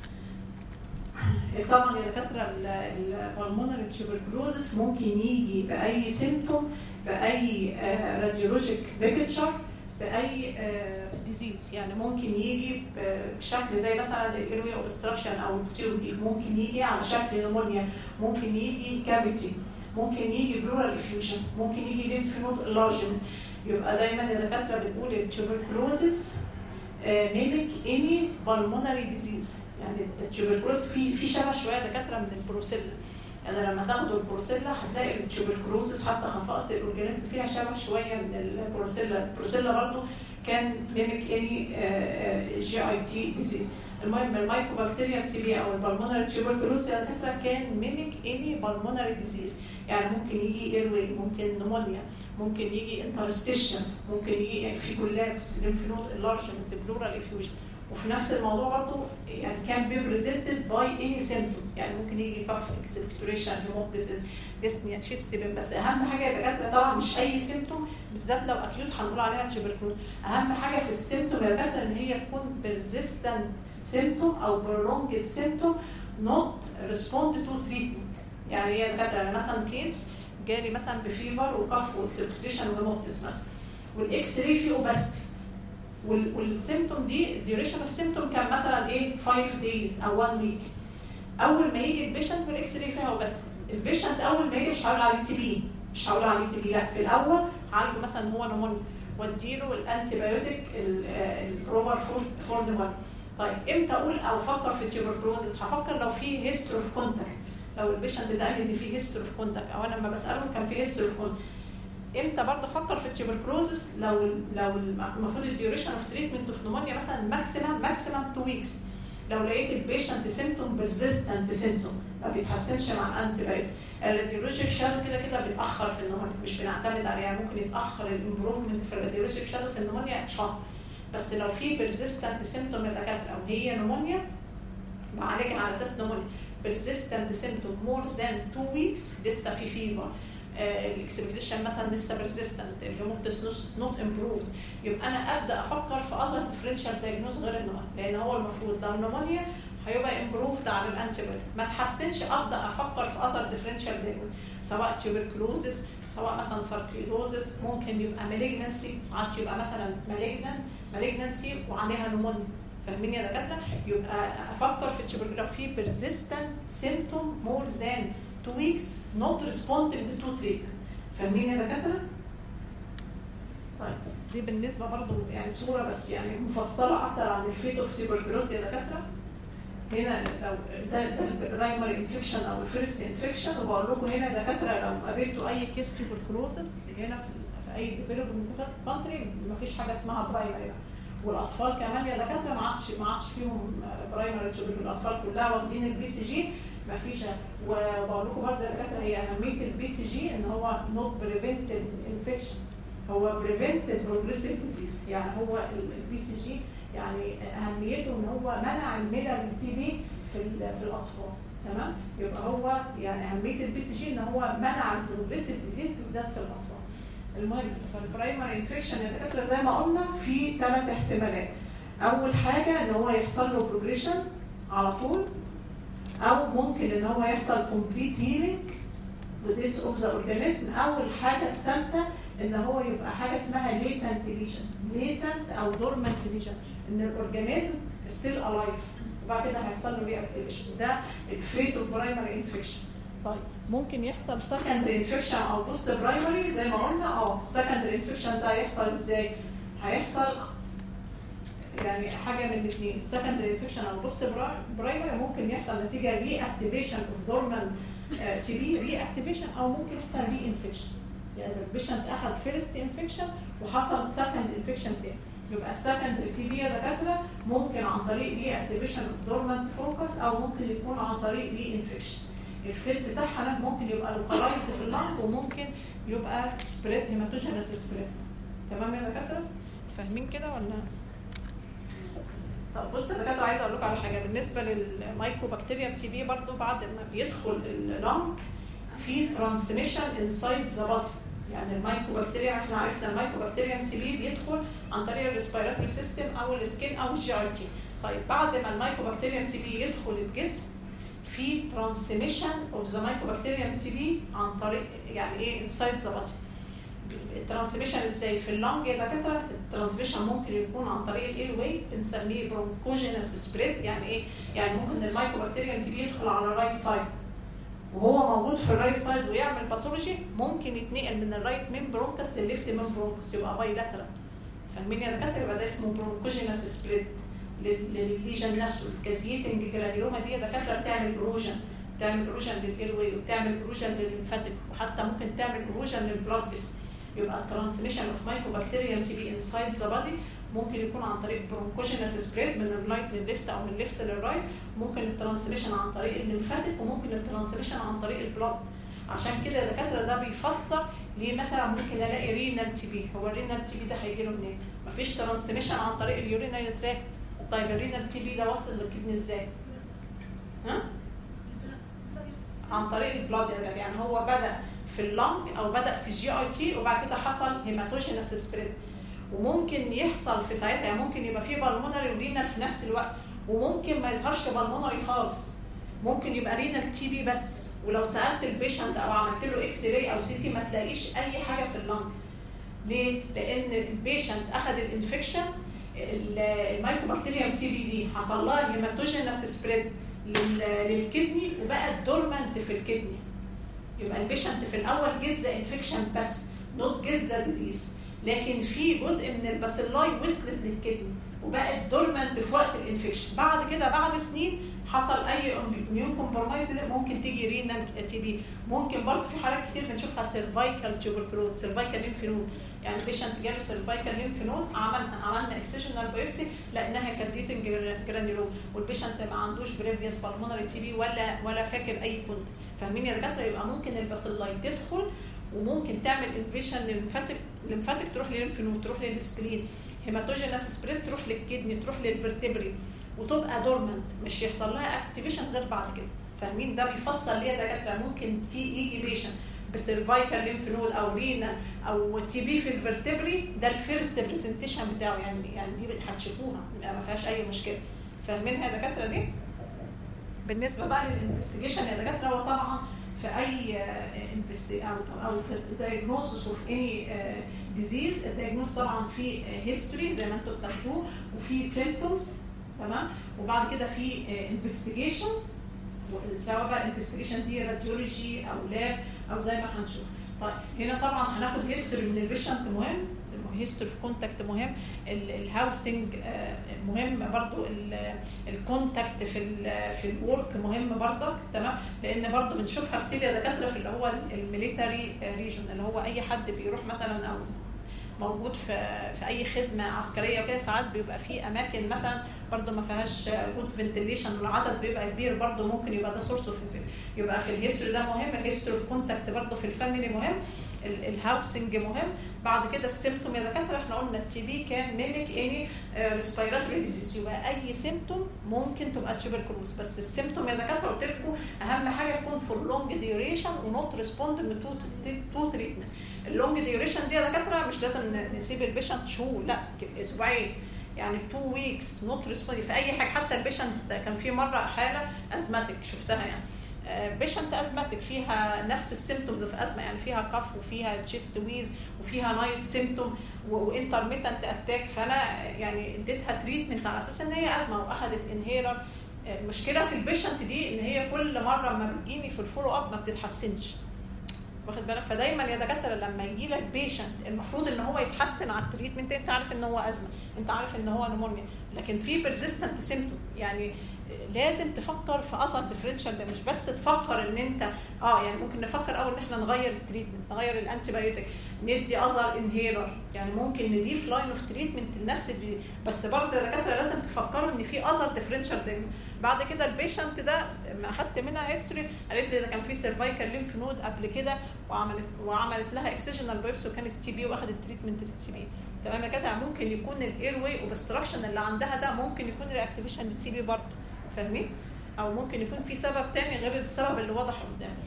فين طبعا يا دكاتره البلمونري تيوبركلوزس ممكن يجي باي سيمتوم باي راديولوجيك بيكتشر باي ديزيز يعني ممكن يجي ب- بشكل زي مثلا الايروي اوبستراكشن او السيو دي ممكن يجي على شكل نمونيا ممكن يجي كافيتي ممكن يجي بلورال افيوجن ممكن يجي ليمف نود انلارجمنت يبقى دايما يا دكاتره بنقول التيوبركلوزس ميميك اني بالمونري ديزيز يعني التيوبركلوز في في شبه شويه دكاتره من البروسيلا يعني لما تاخدوا البروسيلا هتلاقي التيوبركلوزس حتى خصائص الاورجانيزم فيها شبه شويه من البروسيلا البروسيلا برضو كان ميميك اني جي اي تي ديزيز المهم المايكوبكتيريا تي بي او البلمونري تيوبركلوز يا دكاتره كان ميميك اني بالمونري ديزيز يعني ممكن يجي ايروي ممكن نمونيا ممكن يجي انترستيشن ممكن يجي في كولابس ليمف نود انلارجمنت بلورال افيوجن وفي نفس الموضوع برضو يعني كان بي بريزنتد باي اني سيمتوم يعني ممكن يجي كف اكسبكتوريشن هيموبتسيس ديسنيا شيست بين بس اهم حاجه يا دكاتره طبعا مش اي سيمتوم بالذات لو اكيوت هنقول عليها تيوبركلوز اهم حاجه في السيمتوم يا دكاتره ان هي تكون بيرزيستنت سيمتوم او prolonged سيمتوم not respond to treatment يعني هي دكاتره يعني مثلا كيس جالي مثلا بفيفر وكف واكسبكتيشن وهيموبتس مثلا والاكس راي فيه اوباستي والسيمتوم دي الديوريشن اوف سيمتوم كان مثلا ايه 5 دايز او 1 ويك اول ما يجي البيشنت والاكس راي فيها اوباستي البيشنت اول ما يجي مش هقول عليه تي بي مش هقول عليه تي بي لا في الاول هعالجه مثلا هو نمونيا واديله الانتي بايوتيك البروبر فور نمونيا طيب امتى اقول او افكر في التيوبركلوزس هفكر لو في هيستوري اوف كونتاكت لو البيشنت ده قال لي ان في هيستوري اوف كونتاكت او انا لما بساله كان في هيستوري اوف كونتاكت امتى برضه افكر في التيوبركلوزس لو لو المفروض الديوريشن اوف تريتمنت اوف نمونيا مثلا ماكسيمم ماكسيمم 2 ويكس لو لقيت البيشنت سيمتوم بيرزيستنت سيمتوم ما بيتحسنش مع الانتي بايوتيك الراديولوجيك شادو كده كده بيتاخر في النمونيا مش بنعتمد عليه يعني ممكن يتاخر الامبروفمنت في الراديولوجيك شادو في النمونيا شهر بس لو في بيرزيستنت سيمتوم للدكاتره او هي نمونيا بعالجها على اساس نمونيا بيرزيستنت سيمتوم مور ذان 2 ويكس لسه في فيفر الاكسبكتيشن مثلا لسه بيرزيستنت الهيموبتس نوت امبروفد يبقى انا ابدا افكر في اذر ديفرنشال دايجنوز غير النمونيا لان هو المفروض لو نمونيا هيبقى امبروفد على الانتي ما تحسنش ابدا افكر في اذر ديفرنشال دايجنوز سواء تيوبركلوزس سواء مثلا ساركيدوزس ممكن يبقى مالجنسي ساعات يبقى مثلا مالجنن مالجنسي وعليها نمونيا فاهمين يا دكاتره يبقى افكر في التيوبركلوز لو في بيرزيستنت سيمتوم مور ذان 2 weeks not responding to treatment فاهمين يا دكاتره؟ طيب دي بالنسبه برضو يعني صوره بس يعني مفصله اكتر عن الفيت اوف تيوبركلوز يا دكاتره هنا لو ده ده البرايمري انفكشن او الفيرست انفكشن وبقول لكم هنا يا دكاتره لو قابلتوا اي كيس تيوبركلوزس هنا في, في اي ديفلوبمنت كونتري مفيش حاجه اسمها برايمري والاطفال كمان يا دكاتره ما عادش ما عادش فيهم برايمري تيوبركلوز الاطفال كلها واخدين البي سي جي ما فيش وبقول لكم برضه يا دكاتره هي اهميه البي سي جي ان هو نوت بريفنتد انفكشن هو بريفنتد بروجريسيف ديزيز يعني هو البي سي جي يعني اهميته ان هو منع الميلر تي بي في في الاطفال تمام يبقى هو يعني اهميه البي سي جي ان هو منع البروجريسيف ديزيز بالذات في الاطفال المهم فالبرايمري انفكشن يا دكاتره زي ما قلنا في ثلاث احتمالات اول حاجه ان هو يحصل له بروجريشن على طول او ممكن ان هو يحصل كومبليت هيلينج وديس اوف ذا اورجانيزم او الحاجه الثالثه ان هو يبقى حاجه اسمها ليتنت ليجن ليتنت او دورمنت ليجن ان الاورجانيزم ستيل الايف وبعد كده هيحصل له ري اكتيفيشن ده الفيت اوف برايمري انفكشن طيب ممكن يحصل سكندري انفكشن او بوست برايمري زي ما قلنا اه السكندري انفكشن ده هيحصل ازاي؟ هيحصل يعني حاجه من الاثنين السكندري انفكشن او بوست برايمري ممكن يحصل نتيجه ري اكتيفيشن اوف دورمنت تي بي ري اكتيفيشن او ممكن يحصل ري انفكشن يعني البيشنت اخذ فيرست انفكشن وحصل سكند انفكشن تاني يبقى السكندري تي بي يا دكاتره ممكن عن طريق ري اكتيفيشن اوف دورمنت فوكس او ممكن يكون عن طريق ري انفكشن الفيت بتاعها ممكن يبقى لوكالايزد في اللنج وممكن يبقى سبريد هيماتوجينس سبريد تمام يا دكاتره فاهمين كده ولا طب بص يا دكاتره عايزه اقول لكم على حاجه بالنسبه للمايكوبكتيريا تي بي برضو بعد ما بيدخل اللنج في ترانسميشن انسايد ذا بادي يعني المايكوبكتيريا احنا عرفنا المايكوبكتيريا تي بي بيدخل عن طريق الريسبيراتوري سيستم او السكين او الجي اي تي طيب بعد ما المايكوبكتيريا تي بي يدخل الجسم في ترانسميشن اوف ذا مايكوبكتيريا تي بي عن طريق يعني ايه انسايد ذا بادي الترانسميشن ازاي في اللنج يا دكاتره الترانسميشن ممكن يكون عن طريق الاير واي بنسميه برونكوجينس سبريد يعني ايه يعني ممكن المايكوبكتيريا تي بي يدخل على الرايت سايد وهو موجود في الرايت سايد ويعمل باثولوجي ممكن يتنقل من الرايت مين برونكس للليفت مين برونكس يبقى باي لاترال فاهمين يا دكاتره يبقى ده اسمه برونكوجينس سبريد للليجن نفسه الكازيتنج جرانيلوما دي يا دكاتره بتعمل ايروجن بتعمل ايروجن للاير واي وبتعمل ايروجن للليمفاتيك وحتى ممكن تعمل ايروجن للبلاد فيسل يبقى الترانسميشن اوف مايكوبكتيريا تي بي انسايد ذا بادي ممكن يكون عن طريق برونكوجينس سبريد من الرايت للليفت او من الليفت للرايت ممكن الترانسميشن عن طريق الليمفاتيك وممكن الترانسميشن عن طريق البلاد عشان كده يا دكاتره ده بيفسر ليه مثلا ممكن الاقي رينال تي بي هو الرينال تي بي ده هيجي له منين؟ مفيش ترانسميشن عن طريق اليورينال تراكت طيب الرينال تي بي ده وصل للكدني ازاي؟ ها؟ عن طريق البلاد يا دكاتره يعني هو بدا في اللنج او بدا في الجي اي تي وبعد كده حصل هيماتوجينس سبريد وممكن يحصل في ساعتها يعني ممكن يبقى فيه بالمونري ورينال في نفس الوقت وممكن ما يظهرش بالمونري خالص ممكن يبقى رينال تي بي بس ولو سالت البيشنت او عملت له اكس راي او سي تي ما تلاقيش اي حاجه في اللنج ليه؟ لان البيشنت اخذ الانفكشن المايكوبكتيريا تي بي دي حصل لها هيماتوجينس سبريد للكدني وبقت دورمنت في الكدني يبقى البيشنت في الاول جيت ذا انفكشن بس نوت جيت ذا ديزيز لكن في جزء من الباسيلاي وصلت للكدني وبقت دورمنت في وقت الانفكشن بعد كده بعد سنين حصل اي اميون كومبرمايز ممكن تيجي رينال تي بي ممكن برضه في حالات كتير بنشوفها سيرفايكال تيوبركلوز سيرفايكال ليمف نود يعني البيشنت جاله سيرفايكال ليمف نود عمل عملنا اكسجنال بايوبسي لقيناها كازيتنج جرانيولوم والبيشنت ما عندوش بريفيوس بالمونري تي بي ولا ولا فاكر اي كنت فاهمين يا دكاتره يبقى ممكن الباسيلاي تدخل وممكن تعمل انفيشن للمفاتيك تروح للليمف نود تروح للسبلين هيماتوجينس سبريد تروح للكدني تروح للفرتبري وتبقى دورمنت مش يحصل لها اكتيفيشن غير بعد كده فاهمين ده بيفسر ليه دكاتره ممكن تي يجي بيشنت بسيرفايكال ليمف نود او رينا او تي بي في الفرتبري ده الفيرست برزنتيشن بتاعه يعني يعني دي هتشوفوها ما فيهاش اي مشكله فاهمينها يا دكاتره دي بالنسبه بقى للانفستيجيشن يا دكاتره هو طبعا في اي او او في الدايجنوزس اوف اني ديزيز الدايجنوز طبعا في هيستوري زي ما انتم بتاخدوه وفي سيمبتومز تمام وبعد كده في انفستيجيشن سواء بقى الانفستيجيشن دي راديولوجي او لاب او زي ما هنشوف طيب هنا طبعا هناخد هيستوري من البيشنت مهم هيستوري في كونتاكت مهم الهاوسنج مهم برضو الكونتاكت في ال في الورك مهم برضك تمام لان برضو بنشوفها كتير يا دكاتره في اللي هو الميليتري ريجن اللي هو اي حد بيروح مثلا او موجود في في اي خدمه عسكريه وكده ساعات بيبقى في اماكن مثلا برضه ما فيهاش جود فنتليشن والعدد بيبقى كبير برضه ممكن يبقى ده سورس اوف يبقى في الهيستوري ده مهم الهيستوري اوف كونتاكت برضه في الفاميلي مهم الهاوسنج مهم بعد كده السيمتوم يا دكاتره احنا قلنا التي بي كان ميميك اني ريسبيراتوري ديزيز يبقى اي سيمتوم ممكن تبقى تشوبركلوز بس السيمتوم يا دكاتره قلت لكم اهم حاجه يكون فور لونج ديوريشن ونوت ريسبوند تو تو تريتمنت اللونج ديوريشن دي يا دكاتره مش لازم نسيب البيشنت شهور لا اسبوعين يعني تو ويكس نوت ريسبوند في اي حاجه حتى البيشنت كان في مره حاله ازماتيك شفتها يعني بيشنت ازماتيك فيها نفس السيمتومز في ازمه يعني فيها كف وفيها تشيست ويز وفيها نايت سيمتوم وانترميتنت اتاك فانا يعني اديتها تريتمنت على اساس ان هي ازمه واخدت انهيلر المشكله في البيشنت دي ان هي كل مره ما بتجيني في الفولو اب ما بتتحسنش واخد بالك فدايما يا دكاتره لما يجي لك بيشنت المفروض ان هو يتحسن على التريتمنت انت عارف ان هو ازمه انت عارف ان هو نمونيا لكن في بيرزيستنت سيمتوم يعني لازم تفكر في اثر ديفرنشال ده مش بس تفكر ان انت اه يعني ممكن نفكر اول ان احنا نغير التريتمنت نغير الانتي بايوتيك ندي اذر انهيلر يعني ممكن نضيف لاين اوف تريتمنت لنفس دي بس برضه يا دكاتره لازم تفكروا ان في اذر ديفرنشال ده بعد كده البيشنت ده لما اخدت منها هيستوري قالت لي ده كان في سيرفايكال ليمف نود قبل كده وعملت وعملت لها اكسجنال بايبس وكانت تي بي واخدت تريتمنت للتي بي تمام يا كده ممكن يكون الاير واي اوبستراكشن اللي عندها ده ممكن يكون رياكتيفيشن للتي بي برضه فاهمين؟ او ممكن يكون في سبب تاني غير السبب اللي واضح قدام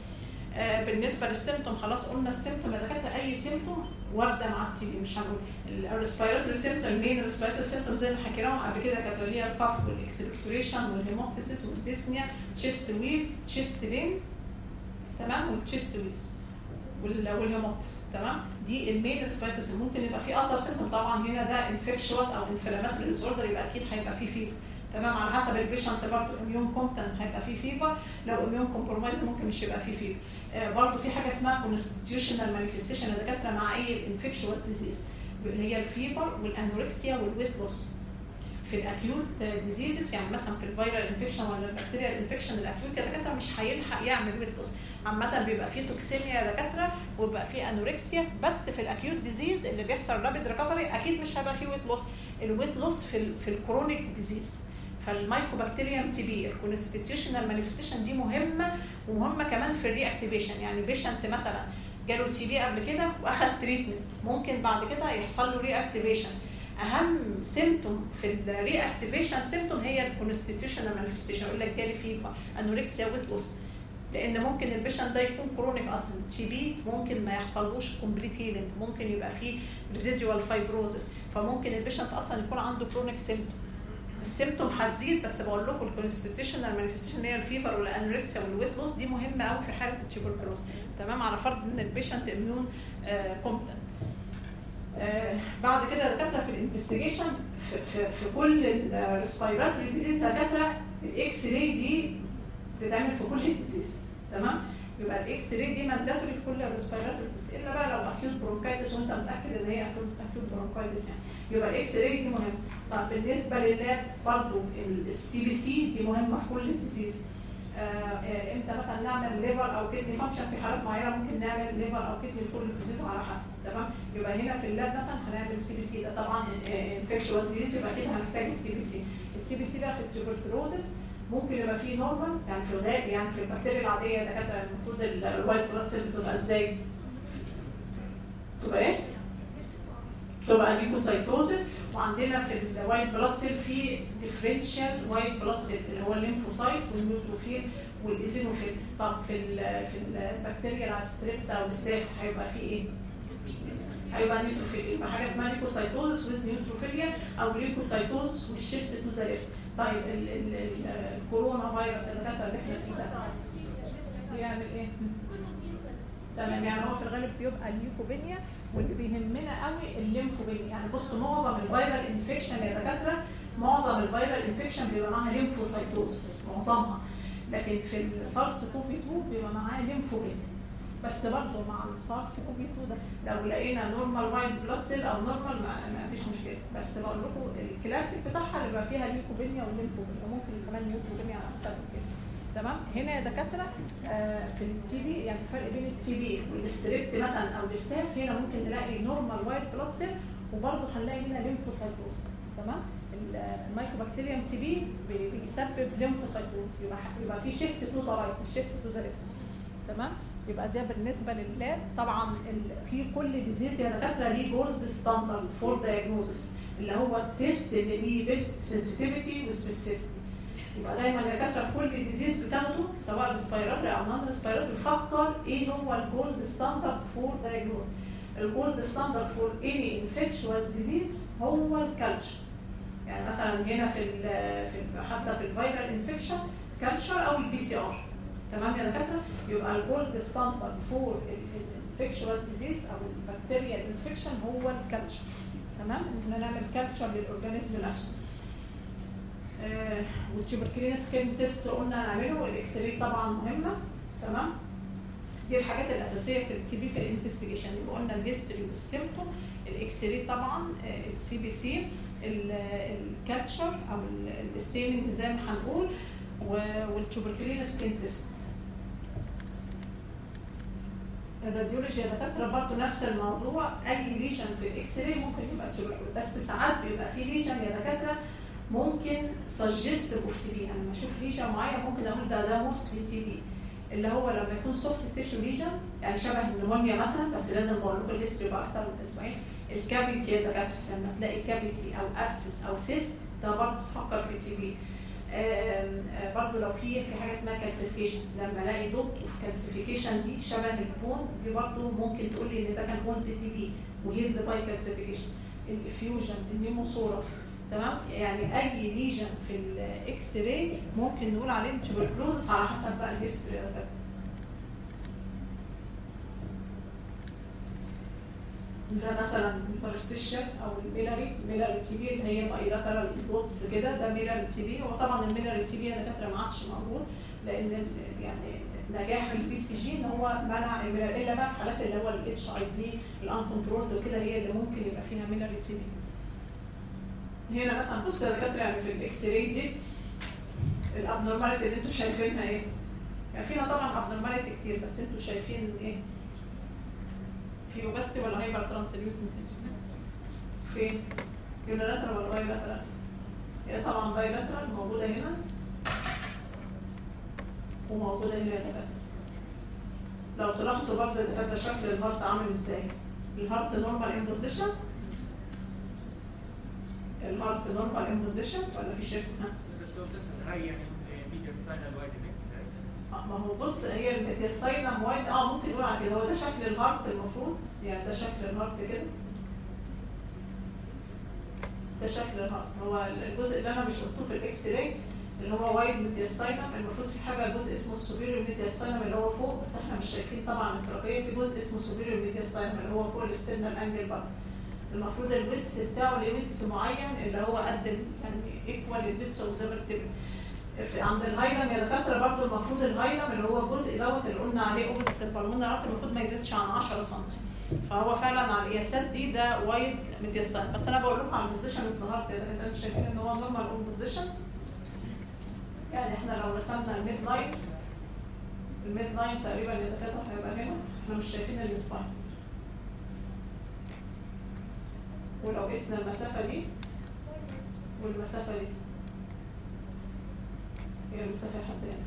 آه، بالنسبه للسيمتوم خلاص قلنا السيمتوم يا دكاتره اي سيمتوم وارده مع التي بي مش هنقول الريسبيراتوري سيمتوم المين ريسبيراتوري سيمتوم زي ما حكيناهم قبل كده كانت اللي هي الكف والاكسبكتوريشن والهيموكسيس والديسنيا تشيست ويز تشيست بين تمام والتشيست ويز وال- والهيموكس تمام دي المين ريسبيراتوري ممكن يبقى في اثر سيمتوم طبعا هنا ده انفكشوس او انفلاماتوري ديس اوردر يبقى اكيد هيبقى فيه فيفر تمام على حسب البيشنت برضه اميون كومبتنت هيبقى فيه فيفر لو اميون كومبرومايز ممكن مش يبقى فيه فيفر آه، برضه في حاجه اسمها كونستيتيوشنال مانيفستيشن يا دكاتره مع اي انفكشوس ديزيز اللي هي الفيبر والانوركسيا والويت لوس في الاكيوت ديزيزز يعني مثلا في الفيرال انفكشن ولا البكتيريا انفكشن الاكيوت يا دكاتره مش هيلحق يعمل ويت لوس عامة بيبقى فيه توكسيميا يا دكاتره وبيبقى فيه انوركسيا بس في الاكيوت ديزيز اللي بيحصل رابيد ريكفري اكيد مش هيبقى فيه ويت لوس الويت لوس في ال في الكرونيك ديزيز فالمايكوبكتيريم تي بي الكونستيتيوشنال مانيفستيشن دي مهمه ومهمه كمان في الري اكتيفيشن يعني بيشنت مثلا جاله تي بي قبل كده واخد تريتمنت ممكن بعد كده يحصل له ري اكتيفيشن اهم سيمتوم في الري اكتيفيشن سيمتوم هي الكونستيتيوشنال مانيفستيشن يقول لك جالي فيفا انوركسيا ويت لوس لان ممكن البيشنت ده يكون كرونيك اصلا تي بي ممكن ما يحصلوش كومبليت هيلينج ممكن يبقى فيه ريزيدوال فايبروزس فممكن البيشنت اصلا يكون عنده كرونيك سيمتوم السيمتوم هتزيد بس بقول لكم الكونستيتيوشنال مانيفستيشن هي الفيفر والانوركسيا والويت لوس دي مهمه قوي في حاله التيوبركلوز تمام على فرض ان البيشنت اميون كومبتنت آه بعد كده دكاتره في الانفستيجيشن في, في, في كل الريسبيراتوري ديزيز دكاتره الاكس راي دي بتتعمل في كل الديزيز تمام يبقى الاكس راي دي مانداتوري في كل الريسبيراتوري ديزيز الا بقى لو اكيوت برونكايتس وانت متاكد ان هي اكيوت برونكايتس يعني يبقى الاكس راي دي مهمه طب بالنسبه لللاب برضه السي بي سي دي مهمه في كل الديزيز آه، آه، امتى مثلا نعمل ليفر او كدني فانكشن في حالات معينه ممكن نعمل ليفر او كدني لكل الديزيز على حسب تمام يبقى هنا في اللاب مثلا هنعمل سي بي سي ده طبعا انفكشوس ديزيز يبقى اكيد هنحتاج السي بي سي السي بي سي بقى في التوبركلوزس ممكن يبقى فيه نورمال يعني في الغالب يعني في البكتيريا العاديه يا دكاتره المفروض الوايت بلاد سيل بتبقى ازاي؟ تبقى ايه؟ تبقى ليكوسايتوزس وعندنا في الوايت بلاد سيل في ديفرنشال وايت بلاد سيل اللي هو الليمفوسايت والنيوتروفيل والايزينوفيل طب في ال في البكتيريا العستريبتا او الستاف هيبقى في ايه؟ هيبقى نيوتروفيل يبقى حاجه اسمها ليكوسايتوزس ويز نيوتروفيليا او ليكوسايتوزس والشيفت تو ذا ليفت طيب ال ال ال الكورونا فيروس اللي كانت اللي احنا فيه ده بيعمل ايه؟ تمام يعني هو في الغالب بيبقى الليوكوبينيا واللي بيهمنا قوي الليمفوبينيا يعني بصوا معظم الفيرال انفكشن يا دكاتره معظم الفيرال انفكشن بيبقى معاها ليمفوسايتوز معظمها لكن في السارس كوفي 2 بيبقى معاها ليمفوبينيا بس برضه مع السارس كوفي 2 ده لو لقينا نورمال وايت بلاد سيل او نورمال ما, ما فيش مشكله بس بقول لكم الكلاسيك بتاعها اللي بيبقى فيها ليوكوبينيا والليمفوبينيا ممكن كمان ليوكوبينيا على حسب الجسم تمام هنا يا دكاتره آه في التي بي يعني الفرق بين التي بي والستريبت مثلا او الستاف هنا ممكن نلاقي نورمال وايت بلاد سيل وبرضه هنلاقي هنا ليمفوسايتوز تمام المايكوبكتيريوم تي بي بيسبب ليمفوسايتوز يبقى يبقى في شيفت تو ذا رايت مش شيفت تو ذا ليفت تمام يبقى ده بالنسبه لللاب طبعا ال- في كل ديزيز يا دكاتره ليه جولد ستاندرد فور دايجنوزس اللي هو التيست اللي ليه بيست سنسيتيفيتي وسبيسيفيستي يبقى دايما الدكاتره في كل ديزيز بتاخده سواء ريسبيراتوري او نون ريسبيراتوري فكر ايه هو الجولد ستاندرد فور دايجنوز الجولد ستاندرد فور اني انفكشوس ديزيز هو الكالتشر يعني مثلا هنا في ال في ال حتى في الفيرال انفكشن كالتشر او البي سي ار تمام يا دكاتره يبقى الجولد ستاندرد فور الانفكشوس ديزيز او البكتيريا انفكشن هو الكالتشر تمام ان احنا نعمل كالتشر للاورجانيزم نفسه آه والتيوبركلين سكين تيست قلنا نعمله الاكس راي طبعا مهمه تمام دي الحاجات الاساسيه في التي بي في الانفستيجيشن يبقى قلنا الهيستوري والسيمتوم الاكس راي طبعا السي بي سي الكاتشر او الستيننج زي ما هنقول والتوبركلين سكين تيست الراديولوجي يا دكاتره برضه نفس الموضوع اي ليجن في الاكس راي ممكن يبقى تيوبركلوز بس ساعات بيبقى في ليجن يا دكاتره ممكن سجست اوف تي بي يعني لما اشوف ليجن معين ممكن اقول ده ده موستلي تي بي اللي هو لما يكون سوفت تيشو ليجن يعني شبه النمونيا مثلا بس لازم بقول لكم الهيستوري بقى اكتر من اسبوعين الكافيتي يا دكاتره لما تلاقي كافيتي او ابسس او سيست ده برضه تفكر في تي بي آم، آه، برضو لو في في حاجه اسمها كالسيفيكيشن لما الاقي دوت اوف كالسيفيكيشن دي شبه البون دي برضو ممكن تقول لي ان ده كان بون تي بي وهيلد باي كالسيفيكيشن الافيوجن النيموثوركس تمام يعني اي ليجن في الاكس راي ممكن نقول عليه تبركلوزس على حسب بقى الهيستوري ده ده مثلا البارستيشن او الميلاري الميلاري تي بي اللي هي بايلاترال دوتس كده ده ميلاري تي بي هو طبعا الميلاري تي بي يا دكاتره ما عادش موجود لان ال- يعني نجاح البي سي جي ان هو منع الميلاري الا بقى في حالات اللي هو الاتش اي في الان كنترولد وكده هي اللي ممكن يبقى فيها ميلاري تي بي هنا مثلا بصوا يا دكاتره يعني في الاكس راي دي الابنورماليتي اللي انتوا شايفينها ايه؟ يعني فيها طبعا ابنورماليتي كتير بس انتوا شايفين ايه؟ في اوبستي ولا هايبر ترانسليوسنسي؟ فين؟ يونيلاترال ولا بايلاترال؟ هي طبعا بايلاترال موجوده هنا وموجوده هنا يا دكاتره لو تلاحظوا برضه يا دكاتره شكل الهارت عامل ازاي؟ الهارت نورمال ان بوزيشن الهارت نورمال ان بوزيشن ولا في شيفت ها؟ هاي يعني ميديا ستايل وايد آه، ما هو بص هي الميدياستاينم وايد اه ممكن نقول على كده هو ده شكل الهارت المفروض يعني ده شكل الهارت كده ده شكل الهارت هو الجزء اللي انا مش قلته في الاكس راي اللي هو وايد ميدياستاينم المفروض في حاجه جزء اسمه السوبيريور ميدياستاينم اللي هو فوق بس احنا مش شايفين طبعا الترابيه في جزء اسمه سوبيريور ميدياستاينم اللي هو فوق الاسترنال انجل برضه المفروض الويتس بتاعه ليه ويتس معين اللي هو قد ال- يعني ايكوال الويتس اوف ذا vertebrae. في عند الهايلم يا دكاتره برضو المفروض الهايلم اللي هو الجزء دوت اللي قلنا عليه اوبزيت البالمون ارت المفروض ما يزيدش عن 10 سم فهو فعلا على القياسات دي ده وايد ميديستان بس انا بقول لكم على البوزيشن اللي ظهرت كده انتوا شايفين ان هو نورمال اون بوزيشن يعني احنا لو رسمنا الميد لاين الميد لاين تقريبا يا دكاتره هيبقى هنا احنا مش شايفين السباين ولو قسنا المسافه دي والمسافه دي هي المسافة لحد هنا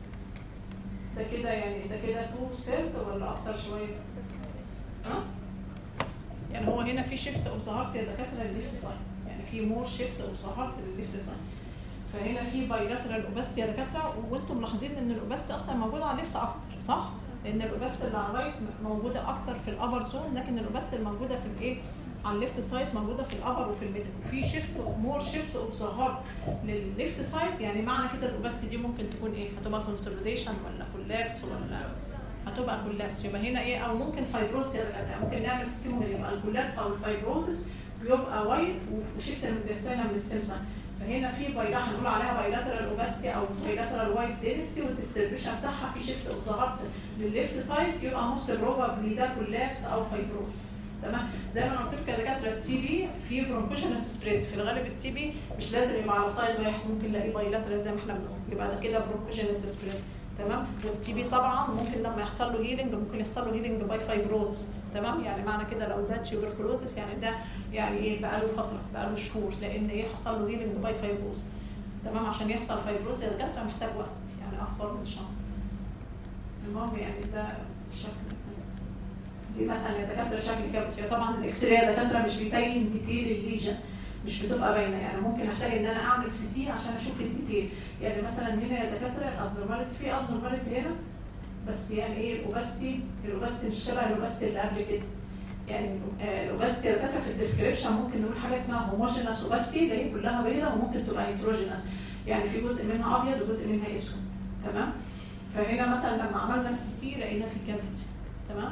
ده كده يعني ده كده تو سيرت ولا أكتر شوية؟ ها؟ يعني هو هنا في شيفت أوف ظهرت يا دكاترة للليفت سايد يعني في مور شيفت أوف ظهرت للليفت سايد فهنا في بايلاترال اوباستي يا دكاترة وانتم ملاحظين ان الاوباستي اصلا موجودة على الليفت اكتر صح؟ لان الاوباستي اللي على الرايت موجودة اكتر في الابر زون لكن الاوباستي الموجودة في الايه؟ على الليفت سايد موجوده في الابر وفي الميدل وفي شيفت مور شيفت اوف ذا هارت للليفت سايد يعني معنى كده الاوباستي دي ممكن تكون ايه؟ هتبقى كونسوليديشن ولا كولابس ولا هتبقى كولابس يبقى هنا ايه او ممكن فايبروس يعني ممكن نعمل سيستم يبقى الكولابس او الفايبروسس بيبقى وايت وشيفت الميديستاينا من السيمسون فهنا في بايلا هنقول عليها بايلاترال اوباستي او بايلاترال وايت دينستي والديستريبيوشن بتاعها في شيفت اوف ذا هارت للليفت سايد يبقى موست بروبابلي ده كولابس او فايبروس تمام زي ما انا قلت لكم يا دكاتره التي بي في برونكوشنس سبريد في الغالب التي بي مش لازم يبقى على سايد واحد ممكن نلاقيه بايلاترال زي ما احنا بنقول يبقى ده كده برونكوشنس سبريد تمام والتي بي طبعا ممكن لما يحصل له هيلينج ممكن يحصل له هيلينج باي فايبروز تمام يعني معنى كده لو ده تيوبركلوزس يعني ده يعني ايه بقى له فتره بقى له شهور لان ايه حصل له هيلينج باي فايبروز تمام عشان يحصل فايبروز يا دكاتره محتاج وقت يعني اكتر من شهر المهم يعني ده شكل دي مثلا يا دكاتره شكل كابتشر طبعا الاكس راي يا دكاتره مش بيبين ديتيل الليجن مش بتبقى باينه يعني ممكن احتاج ان انا اعمل سي تي عشان اشوف الديتيل يعني مثلا هنا يا دكاتره الابنورماليتي في ابنورماليتي هنا بس يعني ايه الاوباستي الاوباستي مش شبه الاوباستي اللي قبل كده يعني آه، الاوباستي يا دكاتره في الديسكربشن ممكن نقول حاجه اسمها هوموجينس اوباستي اللي هي كلها بيضاء وممكن تبقى هيتروجينس يعني في جزء منها ابيض وجزء منها اسود تمام فهنا مثلا لما عملنا السي تي لقينا في كافيتي تمام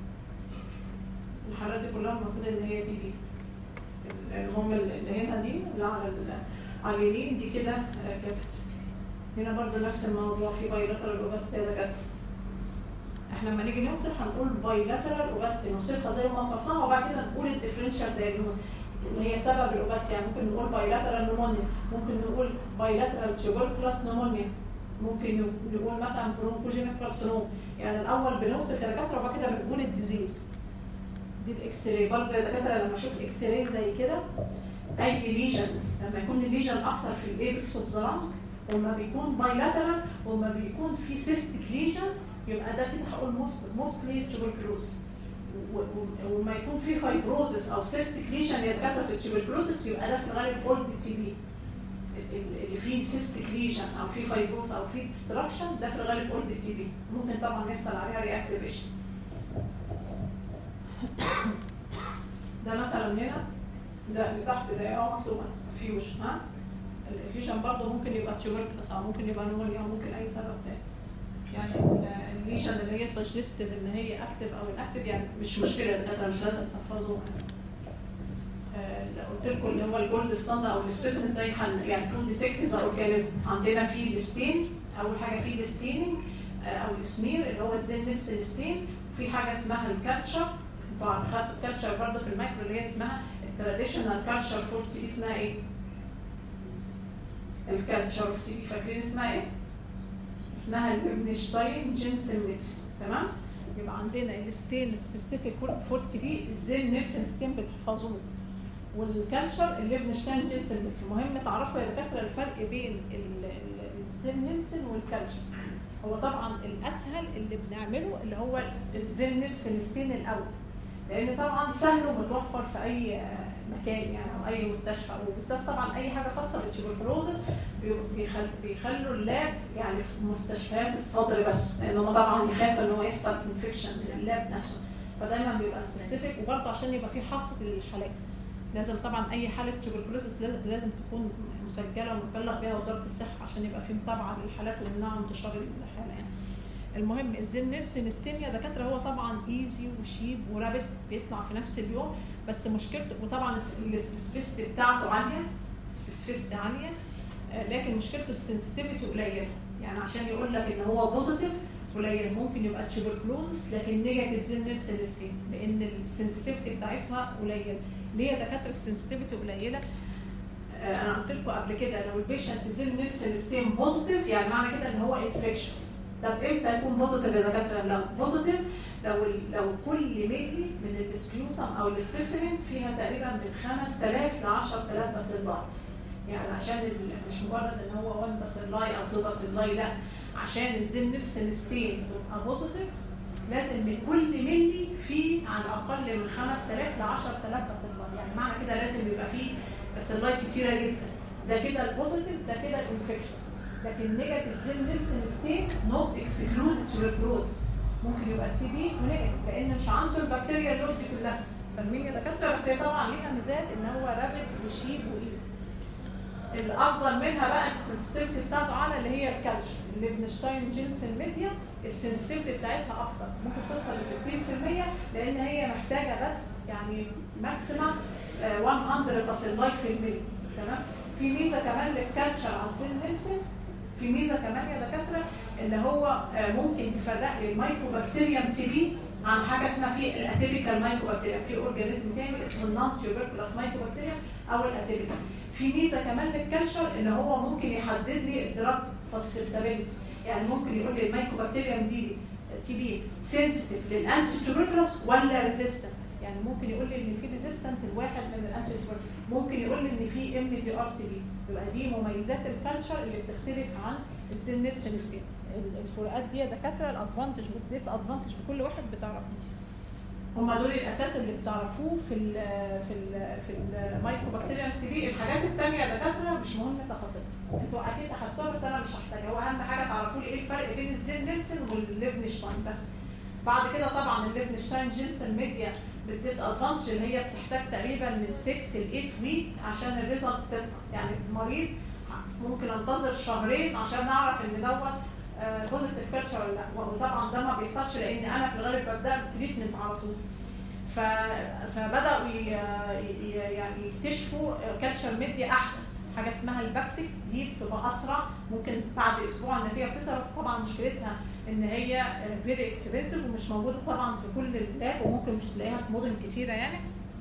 الحالات دي كلها المفروض ان هي دي بي اللي هم اللي هنا دي اللي على ال- على اليمين دي كده كافيتي هنا برضه نفس الموضوع في بايلاترال اوباستي يا دكاتره احنا لما نيجي نوصف هنقول بايلاترال اوباستي نوصفها زي ما وصفناها وبعد كده نقول الديفرنشال دايجنوز اللي هي سبب الاوباستي يعني ممكن نقول بايلاترال نمونيا ممكن نقول بايلاترال تيوبركلاس نمونيا ممكن نقول مثلا برونكوجينيك كارسينوم يعني الاول بنوصف يا دكاتره وبعد كده بنقول الديزيز دي الاكس راي برضه يا دكاتره لما اشوف اكس راي زي كده اي ليجن لما يكون الليجن اكتر في الايبكس اوف ذا لانج وما بيكون بايلاترال وما بيكون في سيستيك ليجن يبقى ده كده هقول موست موستلي تيوبركلوز وما يكون في فايبروزس او سيستيك ليجن يا دكاتره في التيوبركلوزس يبقى ده في الغالب اولد تي بي ال- اللي فيه سيستيك ليجن او فيه فايبروس او فيه ديستراكشن ده في الغالب اولد تي بي ممكن طبعا يحصل عليها رياكتيفيشن ده مثلا هنا ده اللي تحت ده اه مكتوب فيوجن ها الفيوجن برضه ممكن يبقى تيوبركلس او ممكن يبقى نمونيا او ممكن اي سبب تاني يعني ال- الليجن اللي هي سجستيف ان هي اكتف او انكتف يعني مش مشكله الدكاتره مش لازم تحفظوها آه، لو قلت لكم اللي هو الجولد ستاندر او السبيسمن زي حل يعني تو ديتكت ذا اورجانيزم عندنا في الستين اول حاجه في الستيننج او السمير اللي هو الزين نفس الستين في حاجه اسمها الكالتشر طبعا خدتوا الكالتشر برضه في المايكرو اللي هي اسمها التراديشنال كالتشر فور تي اسمها ايه؟ الكالتشر اوف تي فاكرين اسمها ايه؟ اسمها الليبنشتاين جينسن ميتس تمام؟ يبقى عندنا الستين سبيسيفيك فور تي بي الزين نفس الستين بتحفظوه والكالتشر الليبنشتاين جينسن ميتس مهم تعرفوا يا دكاتره الفرق بين ال- ال- الزين نيلسون والكالتشر هو طبعا الاسهل اللي بنعمله اللي هو الزين نيلسون ستين الاول لان طبعا سهل ومتوفر في اي مكان يعني او اي مستشفى وبالذات طبعا اي حاجه خاصه بالتوبركلوزس بيخل بيخلوا اللاب يعني في مستشفيات الصدر بس لان هم طبعا يخافوا ان هو يحصل انفكشن من اللاب نفسه فدايما بيبقى سبيسيفيك وبرضه عشان يبقى في حصه للحالات لازم طبعا اي حاله توبركلوزس لازم لازم تكون مسجله ومبلغ بها وزاره الصحه عشان يبقى في متابعه للحالات ويمنعوا انتشار الحاله يعني. المهم الزين نيرسين ستينيا دكاتره هو طبعا ايزي وشيب ورابد بيطلع في نفس اليوم بس مشكلته وطبعا السبيسيفيستي بتاعته عاليه سبيسيفيستي عاليه آه، لكن مشكلته السنسيتيفيتي قليله يعني عشان يقول لك ان هو بوزيتيف قليل ممكن يبقى تشوبركلوزس لكن نيجاتيف زين نيرسين ستين لان السنسيتيفيتي بتاعتها قليله ليه يا دكاتره السنسيتيفيتي قليله آه، انا قلت لكم قبل كده لو البيشنت زين نيرسين ستين بوزيتيف يعني معنى كده ان هو انفكشوس طب امتى يكون بوزيتيف يا دكاتره لو بوزيتيف لو ال- لو كل ملي من السبيوتم او السبيسيمين فيها تقريبا من 5000 ل 10000 باسيلاي يعني عشان ال- مش مجرد ان هو 1 باسيلاي او 2 باسيلاي لا عشان الزين نفسن ستين تبقى بوزيتيف لازم من كل ملي فيه على الاقل من 5000 ل 10000 باسيلاي يعني معنى كده لازم يبقى فيه باسيلاي كتيره جدا ده كده البوزيتيف ده كده الانفكشنز لكن نيجاتيف زين نيلسون ستيت نوت اكسكلود تيوبركلوز ممكن يبقى تي بي ونيجاتيف لان مش عنده البكتيريا اللود دي كلها فاهمين يا دكاتره بس هي طبعا ليها ميزات ان هو رابد وشيب وايزي الافضل منها بقى السنسيتيفيتي بتاعته اعلى اللي هي الكالشر الليفنشتاين جينسن ميديا السنسيتيفيتي بتاعتها اكتر ممكن توصل ل 60% لان هي محتاجه بس يعني ماكسيمم 100 باسيلاي في المية تمام في ميزه كمان للكالتشر على الزين نيلسون في ميزه كمان يا دكاتره اللي هو آه، ممكن تفرق لي المايكوبكتيريم تي بي عن حاجه اسمها في الاتيبيكال مايكوبكتيريم في اورجانيزم تاني اسمه النون تيوبركلوس مايكوبكتيريم او الاتيبيكال في ميزه كمان للكالشر اللي هو ممكن يحدد لي الدراج سسبتابيلتي يعني ممكن يقول لي المايكوبكتيريم دي تي بي سنسيتيف للانتي تيوبركلوس ولا ريزيستنت يعني ممكن يقول لي ان في ريزيستنت لواحد من الانتي تيوبركلوس ممكن يقول لي ان في ام دي ار تي بي يبقى دي مميزات الكالتشر اللي بتختلف عن السن نيرسون ستيت الفروقات دي يا دكاتره الادفانتج والديس ادفانتج بكل واحد بتعرفوه هم دول الاساس اللي بتعرفوه في ال في ال في المايكروبكتيريا تي بي الحاجات الثانيه يا دكاتره مش مهم تفاصيلها انتوا اكيد اخدتوها بس انا مش هحتاجها هو اهم حاجه تعرفوا لي ايه الفرق بين الزين نيلسون والليفنشتاين بس بعد كده طبعا الليفنشتاين جينسون ميديا بالديس ادفانتج اللي هي بتحتاج تقريبا من 6 ل 8 ويك عشان الريزلت تطلع يعني المريض ممكن انتظر شهرين عشان اعرف ان دوت بوزيتيف كالتشر ولا لا وطبعا ده ما بيحصلش لان انا في الغالب ببدا التريتمنت على طول ف... فبداوا ي... ي... يعني يكتشفوا كالتشر ميديا احدث حاجه اسمها الباكتيك دي بتبقى اسرع ممكن بعد اسبوع النتيجه بتظهر بس طبعا مشكلتها ان هي فيري اكسبنسيف ومش موجوده طبعا في كل اللاب وممكن مش تلاقيها في مدن كتيره يعني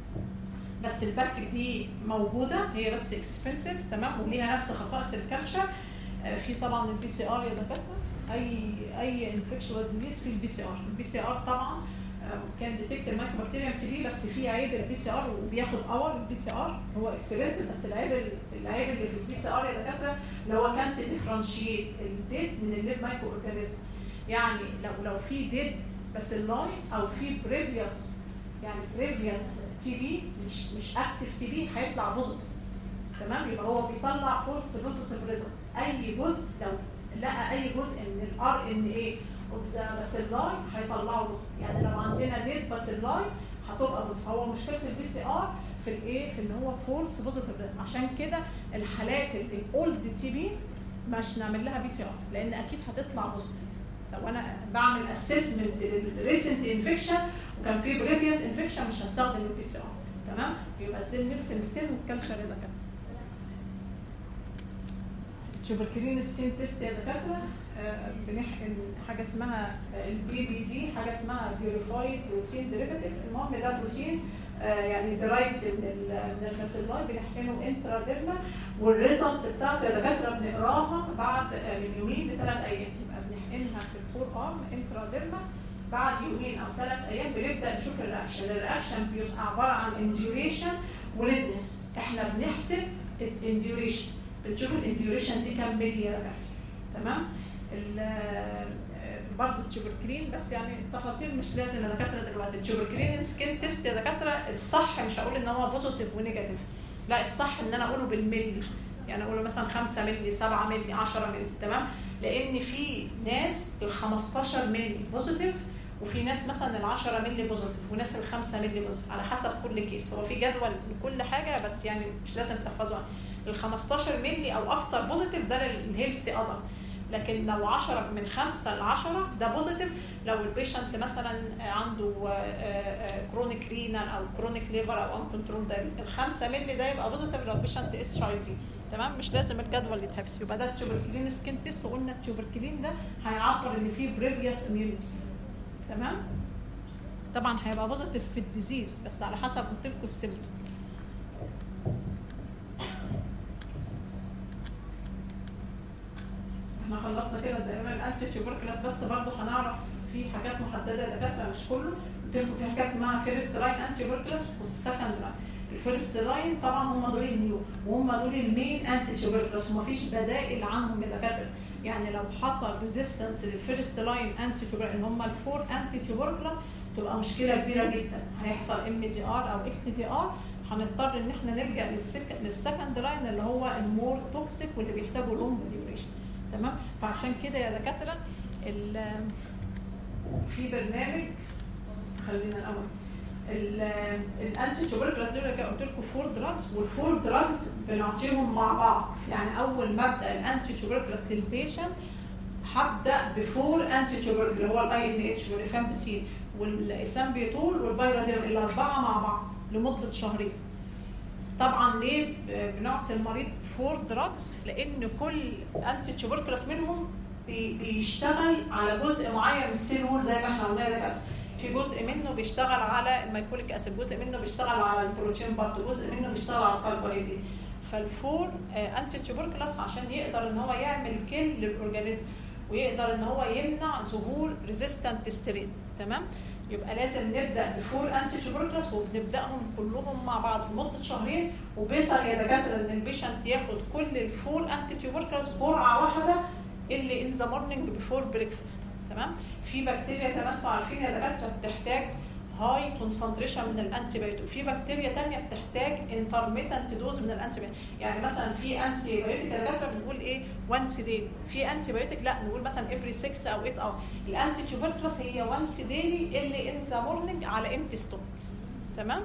بس الباكتيك دي موجوده هي بس اكسبنسيف تمام وليها نفس خصائص الكالتشر في طبعا البي سي ار يا دكاتره اي اي انفكشوال ديزيز في البي سي ار البي سي ار طبعا كان ديتكت المايكروبكتيريا تي بي بس في عيب البي سي ار وبياخد اور البي سي ار هو اكسبنسيف بس العيب العيب اللي في البي سي ار يا دكاتره اللي هو كان تديفرنشيت الديد من الليد مايكرو اورجانيزم يعني لو لو في ديد بس اللاي او في بريفيوس يعني بريفيوس تي بي مش مش اكتف تي بي هيطلع بوزيتيف تمام يبقى هو بيطلع فورس بوزيتيف ريزلت اي جزء لو لقى اي جزء من الار ان اي اوف ذا باسيلاي هيطلعه بوزيتيف يعني لو عندنا ديت باسيلاي هتبقى بوزيتيف هو مشكله البي سي ار في الايه في ان هو فورس بوزيتيف عشان كده الحالات الاولد تي بي مش نعمل لها بي سي ار لان اكيد هتطلع بوزيتيف لو انا بعمل اسسمنت للريسنت انفكشن وكان في بريفيوس انفكشن مش هستخدم البي سي ار تمام يبقى ازاي نرسم ستيل والكالتشر اذا كان تشوبركلين سكين تيست يا دكاتره آه، بنحقن حاجه اسمها البي بي دي حاجه اسمها بيوريفايد بروتين ديريفاتيف المهم ده بروتين آه، يعني درايف من ال- من الباسيلاي بنحقنه انترا ديرما والريزلت بتاعته يا دكاتره بنقراها بعد آه، من يومين لثلاث ايام يبقى بنحقنها في الفور ارم انترا ديرما بعد يومين او ثلاث ايام بنبدا نشوف الرياكشن الرياكشن بيبقى عباره عن انديوريشن وليدنس احنا بنحسب الانديوريشن بنشوف الانديوريشن دي كام ملي يا دكاتره تمام برضه التشوبركلين بس يعني التفاصيل مش لازم يا دكاتره دلوقتي التشوبركلين سكين تيست يا دكاتره الصح مش هقول ان هو بوزيتيف ونيجاتيف لا الصح ان انا اقوله بالملي يعني اقوله مثلا 5 ملي 7 ملي 10 ملي تمام لان في ناس ال 15 ملي بوزيتيف وفي ناس مثلا ال 10 ملي بوزيتيف وناس ال 5 ملي بوزيتيف على حسب كل كيس هو في جدول لكل حاجه بس يعني مش لازم تحفظوها ال 15 ملي او اكتر بوزيتيف ده للهيلثي ادلت لكن لو 10 من 5 ل 10 ده بوزيتيف لو البيشنت مثلا عنده كرونيك رينال او كرونيك ليفر او ان كنترول ده ال 5 مللي ده يبقى بوزيتيف لو البيشنت اتش اي في تمام مش لازم الجدول يتحفظ يبقى ده التوبركلين سكين تيست وقلنا التوبركلين ده هيعبر ان فيه بريفيوس اميونيتي تمام طبعا هيبقى بوزيتيف في الديزيز بس على حسب قلت لكم السيمتوم احنا خلصنا كده تقريبا الانتي تيوبركلاس بس برضه هنعرف في حاجات محدده دكاتره مش كله قلت لكم في حاجه اسمها فيرست لاين انتي تيوبركلاس والسكند لاين الفيرست لاين طبعا هم دول النيو وهم دول المين انتي تيوبركلاس ومفيش بدائل عنهم يا دكاتره يعني لو حصل ريزيستنس للفيرست لاين انتي تيوبركلاس اللي هم الفور انتي تيوبركلاس تبقى مشكله كبيره جدا هيحصل ام دي ار او اكس دي ار هنضطر ان احنا نرجع للسك... للسكند لاين اللي هو المور توكسيك واللي بيحتاجوا لونج ديوريشن تمام فعشان كده يا دكاتره ال- في برنامج خلينا الاول ال- الانتي توبركلاس دول اللي قلت لكم فور دراجز والفور دراجز بنعطيهم مع بعض يعني اول ما ابدا الانتي توبركلاس للبيشنت هبدا بفور انتي توبركل اللي هو الاي ان اتش والريفامبسين والاسامبيتول والبايرازيل الاربعه مع بعض لمده شهرين طبعا ليه بنعطي المريض فور دراجز لان كل انتي تيوبركلس منهم بي- بيشتغل على جزء معين من السيل وول زي ما احنا قلنا يا دكاتره في جزء منه بيشتغل على الميكوليك اسيد جزء منه بيشتغل على البروتين بارت جزء منه بيشتغل على الكربوهيدرات فالفور آه، انتي تيوبركلس عشان يقدر ان هو يعمل كل للاورجانيزم ويقدر ان هو يمنع ظهور ريزيستنت سترين تمام يبقى لازم نبدا بفور انتي تيوبركلس وبنبداهم كلهم مع بعض لمده شهرين وبيتر يا دكاتره ان البيشنت ياخد كل الفور انتي تيوبركلس جرعه واحده اللي ان ذا مورنينج بيفور بريكفاست تمام في بكتيريا زي ما انتم عارفين يا دكاتره بتحتاج هاي كونسنتريشن من الانتي بايوتيك في بكتيريا تانية بتحتاج انترميتنت دوز من الانتي بايوتيك يعني مثلا في انتي بايوتيك يا دكاتره بنقول ايه وانس داي في انتي بايوتيك لا نقول مثلا افري 6 او 8 اور الانتي تيوبركلس هي وانس ديلي اللي ان ذا مورنينج على امتي ستوك تمام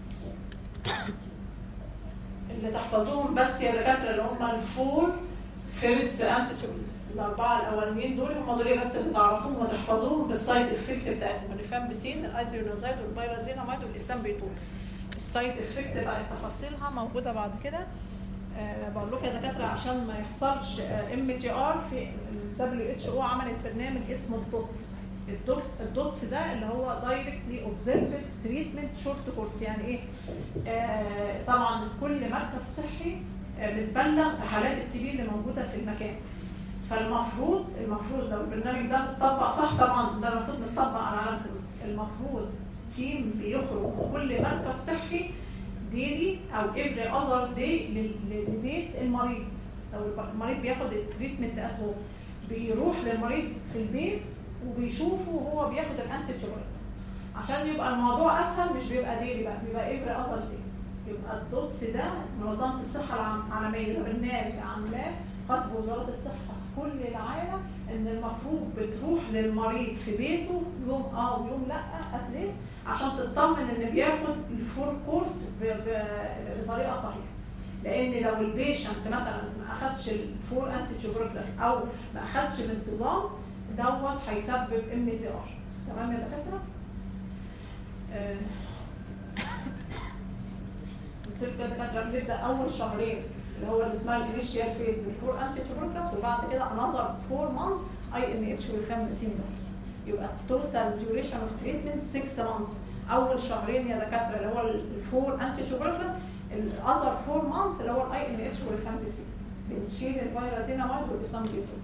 اللي تحفظوهم بس يا دكاتره اللي هم الفور فيرست انتي الاربعه الاولانيين دول هم دول بس اللي تعرفوهم وتحفظوهم بالسايد افكت بتاعتهم الريفامبسين الايزونازايد والبايرازيناميد والاسامبيتول السايد افكت بقى تفاصيلها موجوده بعد كده أه بقول لكم يا دكاتره عشان ما يحصلش ام جي ار في الدبليو اتش او عملت برنامج اسمه الدوتس الدوتس الدوتس ده اللي هو دايركتلي اوبزرفد تريتمنت شورت كورس يعني ايه؟ آه طبعا كل مركز صحي آه بتبلغ بحالات التي بي اللي موجوده في المكان فالمفروض المفروض لو البرنامج ده متطبق صح طبعا ده المفروض متطبق على العالم كله المفروض تيم بيخرج من كل مركز صحي ديلي او افري اذر دي لبيت المريض لو المريض بياخد التريتمنت ات هوم بيروح للمريض في البيت وبيشوفه وهو بياخد الانتي عشان يبقى الموضوع اسهل مش بيبقى ديلي بقى بيبقى افري اذر دي يبقى الدوتس ده منظمه الصحه العام- العالميه البرنامج عاملاه خاص بوزاره الصحه في كل العالم ان المفروض بتروح للمريض في بيته يوم اه ويوم لا اتليست عشان تطمن ان بياخد الفور كورس ب- ب- بطريقه صحيحه لان لو البيشنت مثلا ما اخدش الفور انتي تيوبركلس او ما اخدش بانتظام دوت هيسبب ام دي ار تمام يا دكاتره؟ آه، قلت لكم يا دكاتره بنبدا اول شهرين اللي هو اللي اسمها الانيشيال فيز بالفور انتي تيوبركلس وبعد كده انظر فور مانث اي ان اتش والفامسين بس يبقى التوتال ديوريشن اوف تريتمنت 6 مانثs اول شهرين يا دكاتره اللي هو الفور انتي تيوبركلس الاذر فور مانثs اللي هو الاي ان اتش والفامسين بنشيل الفيروسينامايد والاسامبيوتول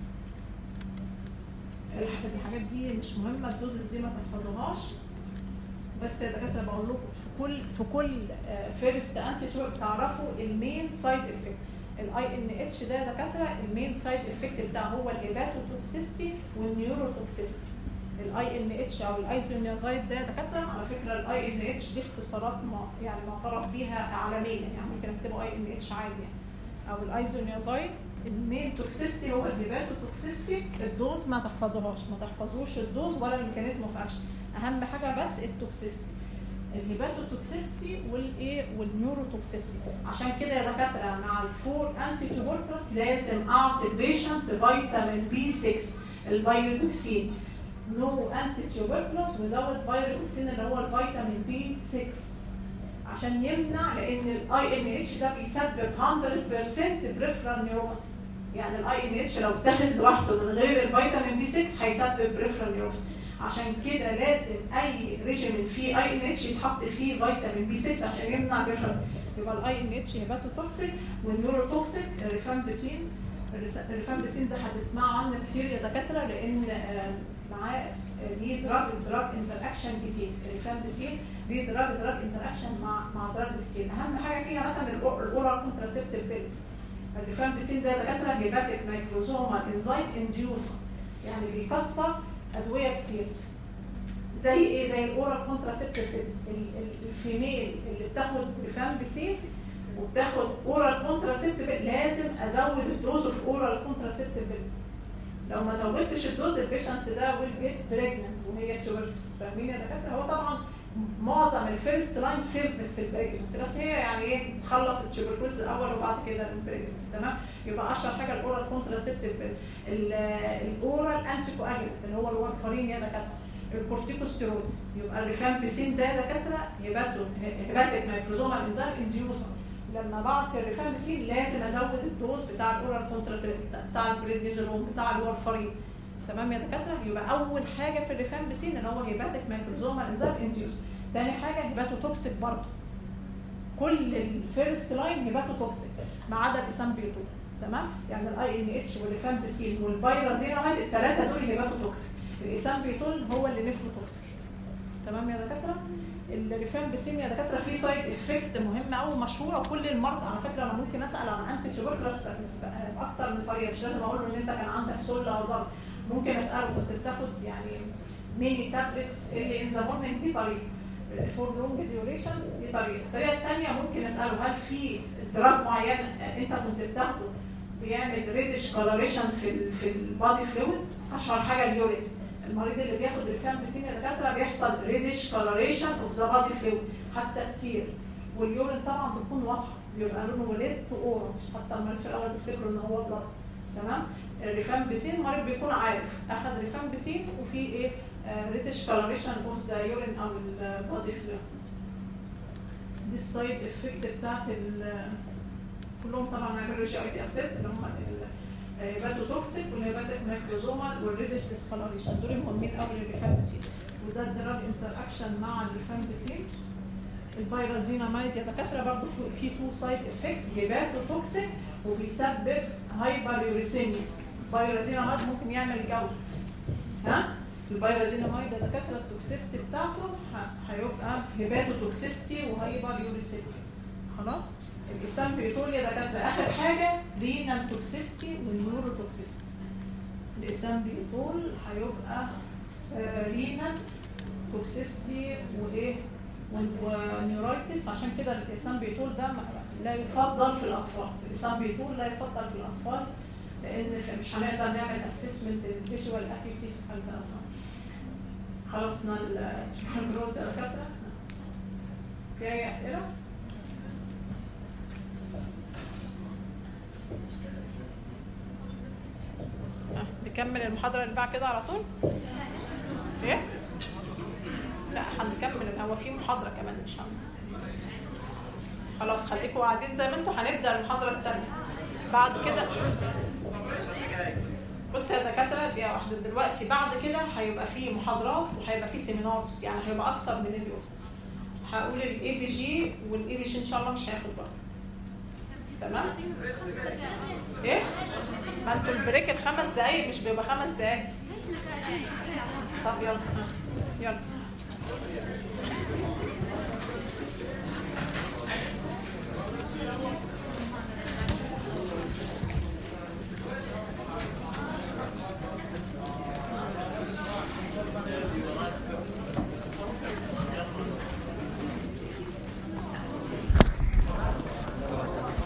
الح- الحاجات دي مش مهمه الدوزز دي ما تحفظوهاش بس يا دكاتره بقول لكم في كل في كل فيرست انتي تيوب تعرفوا المين سايد افكت الاي ان اتش ده يا دكاتره المين سايد افكت بتاعه هو الهيباتوتوكسيستي والنيوروتوكسيستي الاي ان اتش او الايزونيازايد ده يا دكاتره على فكره الاي ان اتش دي اختصارات ما يعني معترف بيها عالميا يعني ممكن اكتبه اي ان اتش عادي يعني او الايزونيازايد المين توكسيستي هو الهيباتوتوكسيستي الدوز ما تحفظوهاش ما تحفظوش الدوز ولا الميكانيزم اوف اكشن اهم حاجه بس التوكسيستي الهيباتوتوكسيستي والايه والنيوروتوكسيستي عشان كده يا دكاتره مع الفور انتي تيوبركلس لازم اعطي البيشنت فيتامين بي 6 البيوتوكسين نو انتي تيوبركلس وزود فيروتوكسين اللي هو الفيتامين بي 6 عشان يمنع لان الاي ان اتش ده بيسبب 100% بريفرال نيوروباثي يعني الاي ان اتش لو اتاخد لوحده من غير الفيتامين بي 6 هيسبب بريفرال نيوروباثي عشان كده لازم اي ريجيمنت فيه اي ان اتش يتحط فيه فيتامين بي 6 عشان يمنع البريفرال يبقى الاي ان اتش هيباتوتوكسيك والنيوروتوكسيك الريفامبسين الرس- الريفامبسين ده هتسمعوا عنه كتير يا دكاتره لان آه، معاه آه، ليه دراج دراج انتر اكشن كتير الريفامبسين ليه دراج دراج انتر اكشن مع مع دراجز كتير اهم حاجه فيها مثلا الأو- الاورال كونتراسيبتيف بيلز الريفامبسين ده يا دكاتره هيباتيك مايكروزوما انزايم انديوسر يعني بيكسر ادويه كتير زي ايه زي الاورال كونتراسيبتيف بيلز الفيميل اللي بتاخد ريفامبسين وبتاخد اورال كونتراسيبتيف لازم ازود الدوز اوف اورال كونتراسيبتيف بيلز لو ما زودتش الدوز البيشنت ده ويل جيت بريجننت وهي تشوبرز فاهمين يا دكاتره هو طبعا معظم الفيرست لاين سيمبل في البريجنسي بس هي يعني ايه تخلص التشوبركلوز الاول وبعد كده البريجنسي تمام يبقى اشهر حاجه الاورال كونتراسيبتيف الاورال انتي كواجولانت اللي هو الورفارين يا دكاتره الكورتيكوستيرويد يبقى الريفامبسين ده يا دكاتره هيباتو هيباتيك مايكروزومال انزيم انديوسر لما بعطي الريفامبسين لازم ازود الدوز بتاع الاورال كونتراسيبتيف بتاع البريدنيزولون بتاع الورفارين تمام يا دكاتره يبقى اول حاجه في الريفامبسين اللي هو هيباتيك مايكروزومال انزيم انديوسر تاني حاجه هيباتوتوكسيك برضه كل الفيرست لاين هيباتوتوكسيك ما عدا الاسامبيوتول تمام يعني الاي ان اتش والريفامبسين والبايرازيناميد الثلاثه دول هيباتوتوكسيك الاسامبيوتول هو اللي نفروتوكسيك تمام يا دكاتره الريفامبسين يا دكاتره فيه سايد افكت مهمه قوي مشهوره وكل المرضى على فكره انا ممكن اسال عن انتي تيوبركلس باكتر من طريقه مش لازم اقول له ان انت كان عندك سله او ضرب ممكن اساله كنت بتاخد يعني ميني تابلتس اللي ان ذا مورنينج دي طريقه فور لونج ديوريشن دي طريقه الطريقه الثانيه ممكن اساله هل في دراج معين انت كنت بتاخده بيعمل ريدش كولوريشن في ال في البادي فلويد اشهر حاجه اليورين المريض اللي بياخد الفامبسين يا دكاتره بيحصل ريدش كولوريشن اوف ذا بادي فلويد حتى كتير واليورين طبعا بتكون واضحه بيبقى لونه ريد تو اورنج حتى المريض في الاول بيفتكروا ان هو بلاد تمام الريفامبسين المريض بيكون عارف اخذ ريفامبسين وفي ايه ريدش كولوريشن اوف ذا يورين او البادي فلويد دي السايد افكت بتاعت ال- كلهم طبعا هيعملوا جي اي تي اسيد اللي هم الهيباتوتوكسيك والهيباتيك مايكروزومال والريدش ديسكولوريشن دول مهمين قوي للريفامبسين وده الدراج انتر اكشن مع الريفامبسين البايرازيناميد يا دكاتره برضه في تو سايد افكت هيباتوتوكسيك وبيسبب هايبر يوريسيميا البايرازيناميد ممكن يعمل جوت ها البايرازيناميد يا دكاتره التوكسيستي بتاعته ه- هيبقى في هيباتوتوكسيستي وهايبر يوريسيميا خلاص الجسام بيقول يا دكاتره اخر حاجه رينال توكسيستي والنيوروتوكسيستي الجسام بيقول هيبقى رينال توكسيستي وايه والنيورايتس عشان كده الاسامبيتول ده ما- لا يفضل في الاطفال الاسامبيتول لا يفضل في الاطفال لان مش هنقدر نعمل اسسمنت للفيجوال اكيوتي في حالة الاطفال خلصنا الجروز يا دكاتره في اي اسئله؟ آه، نكمل المحاضرة اللي بعد كده على طول؟ ايه؟ لا هنكمل هو في محاضرة كمان مش هم خلاص خليكم قاعدين زي ما انتوا هنبدأ المحاضرة التانية بعد كده بص يا دكاترة دقيقة واحدة دلوقتي بعد كده هيبقى في محاضرات وهيبقى في سيمينارز يعني هيبقى أكتر من اليوم هقول الاي بي جي والاي بي جي ان شاء الله مش هياخد وقت تمام؟ ايه؟ ما انتوا البريك الخمس دقايق مش بيبقى خمس دقايق طب يلا يلا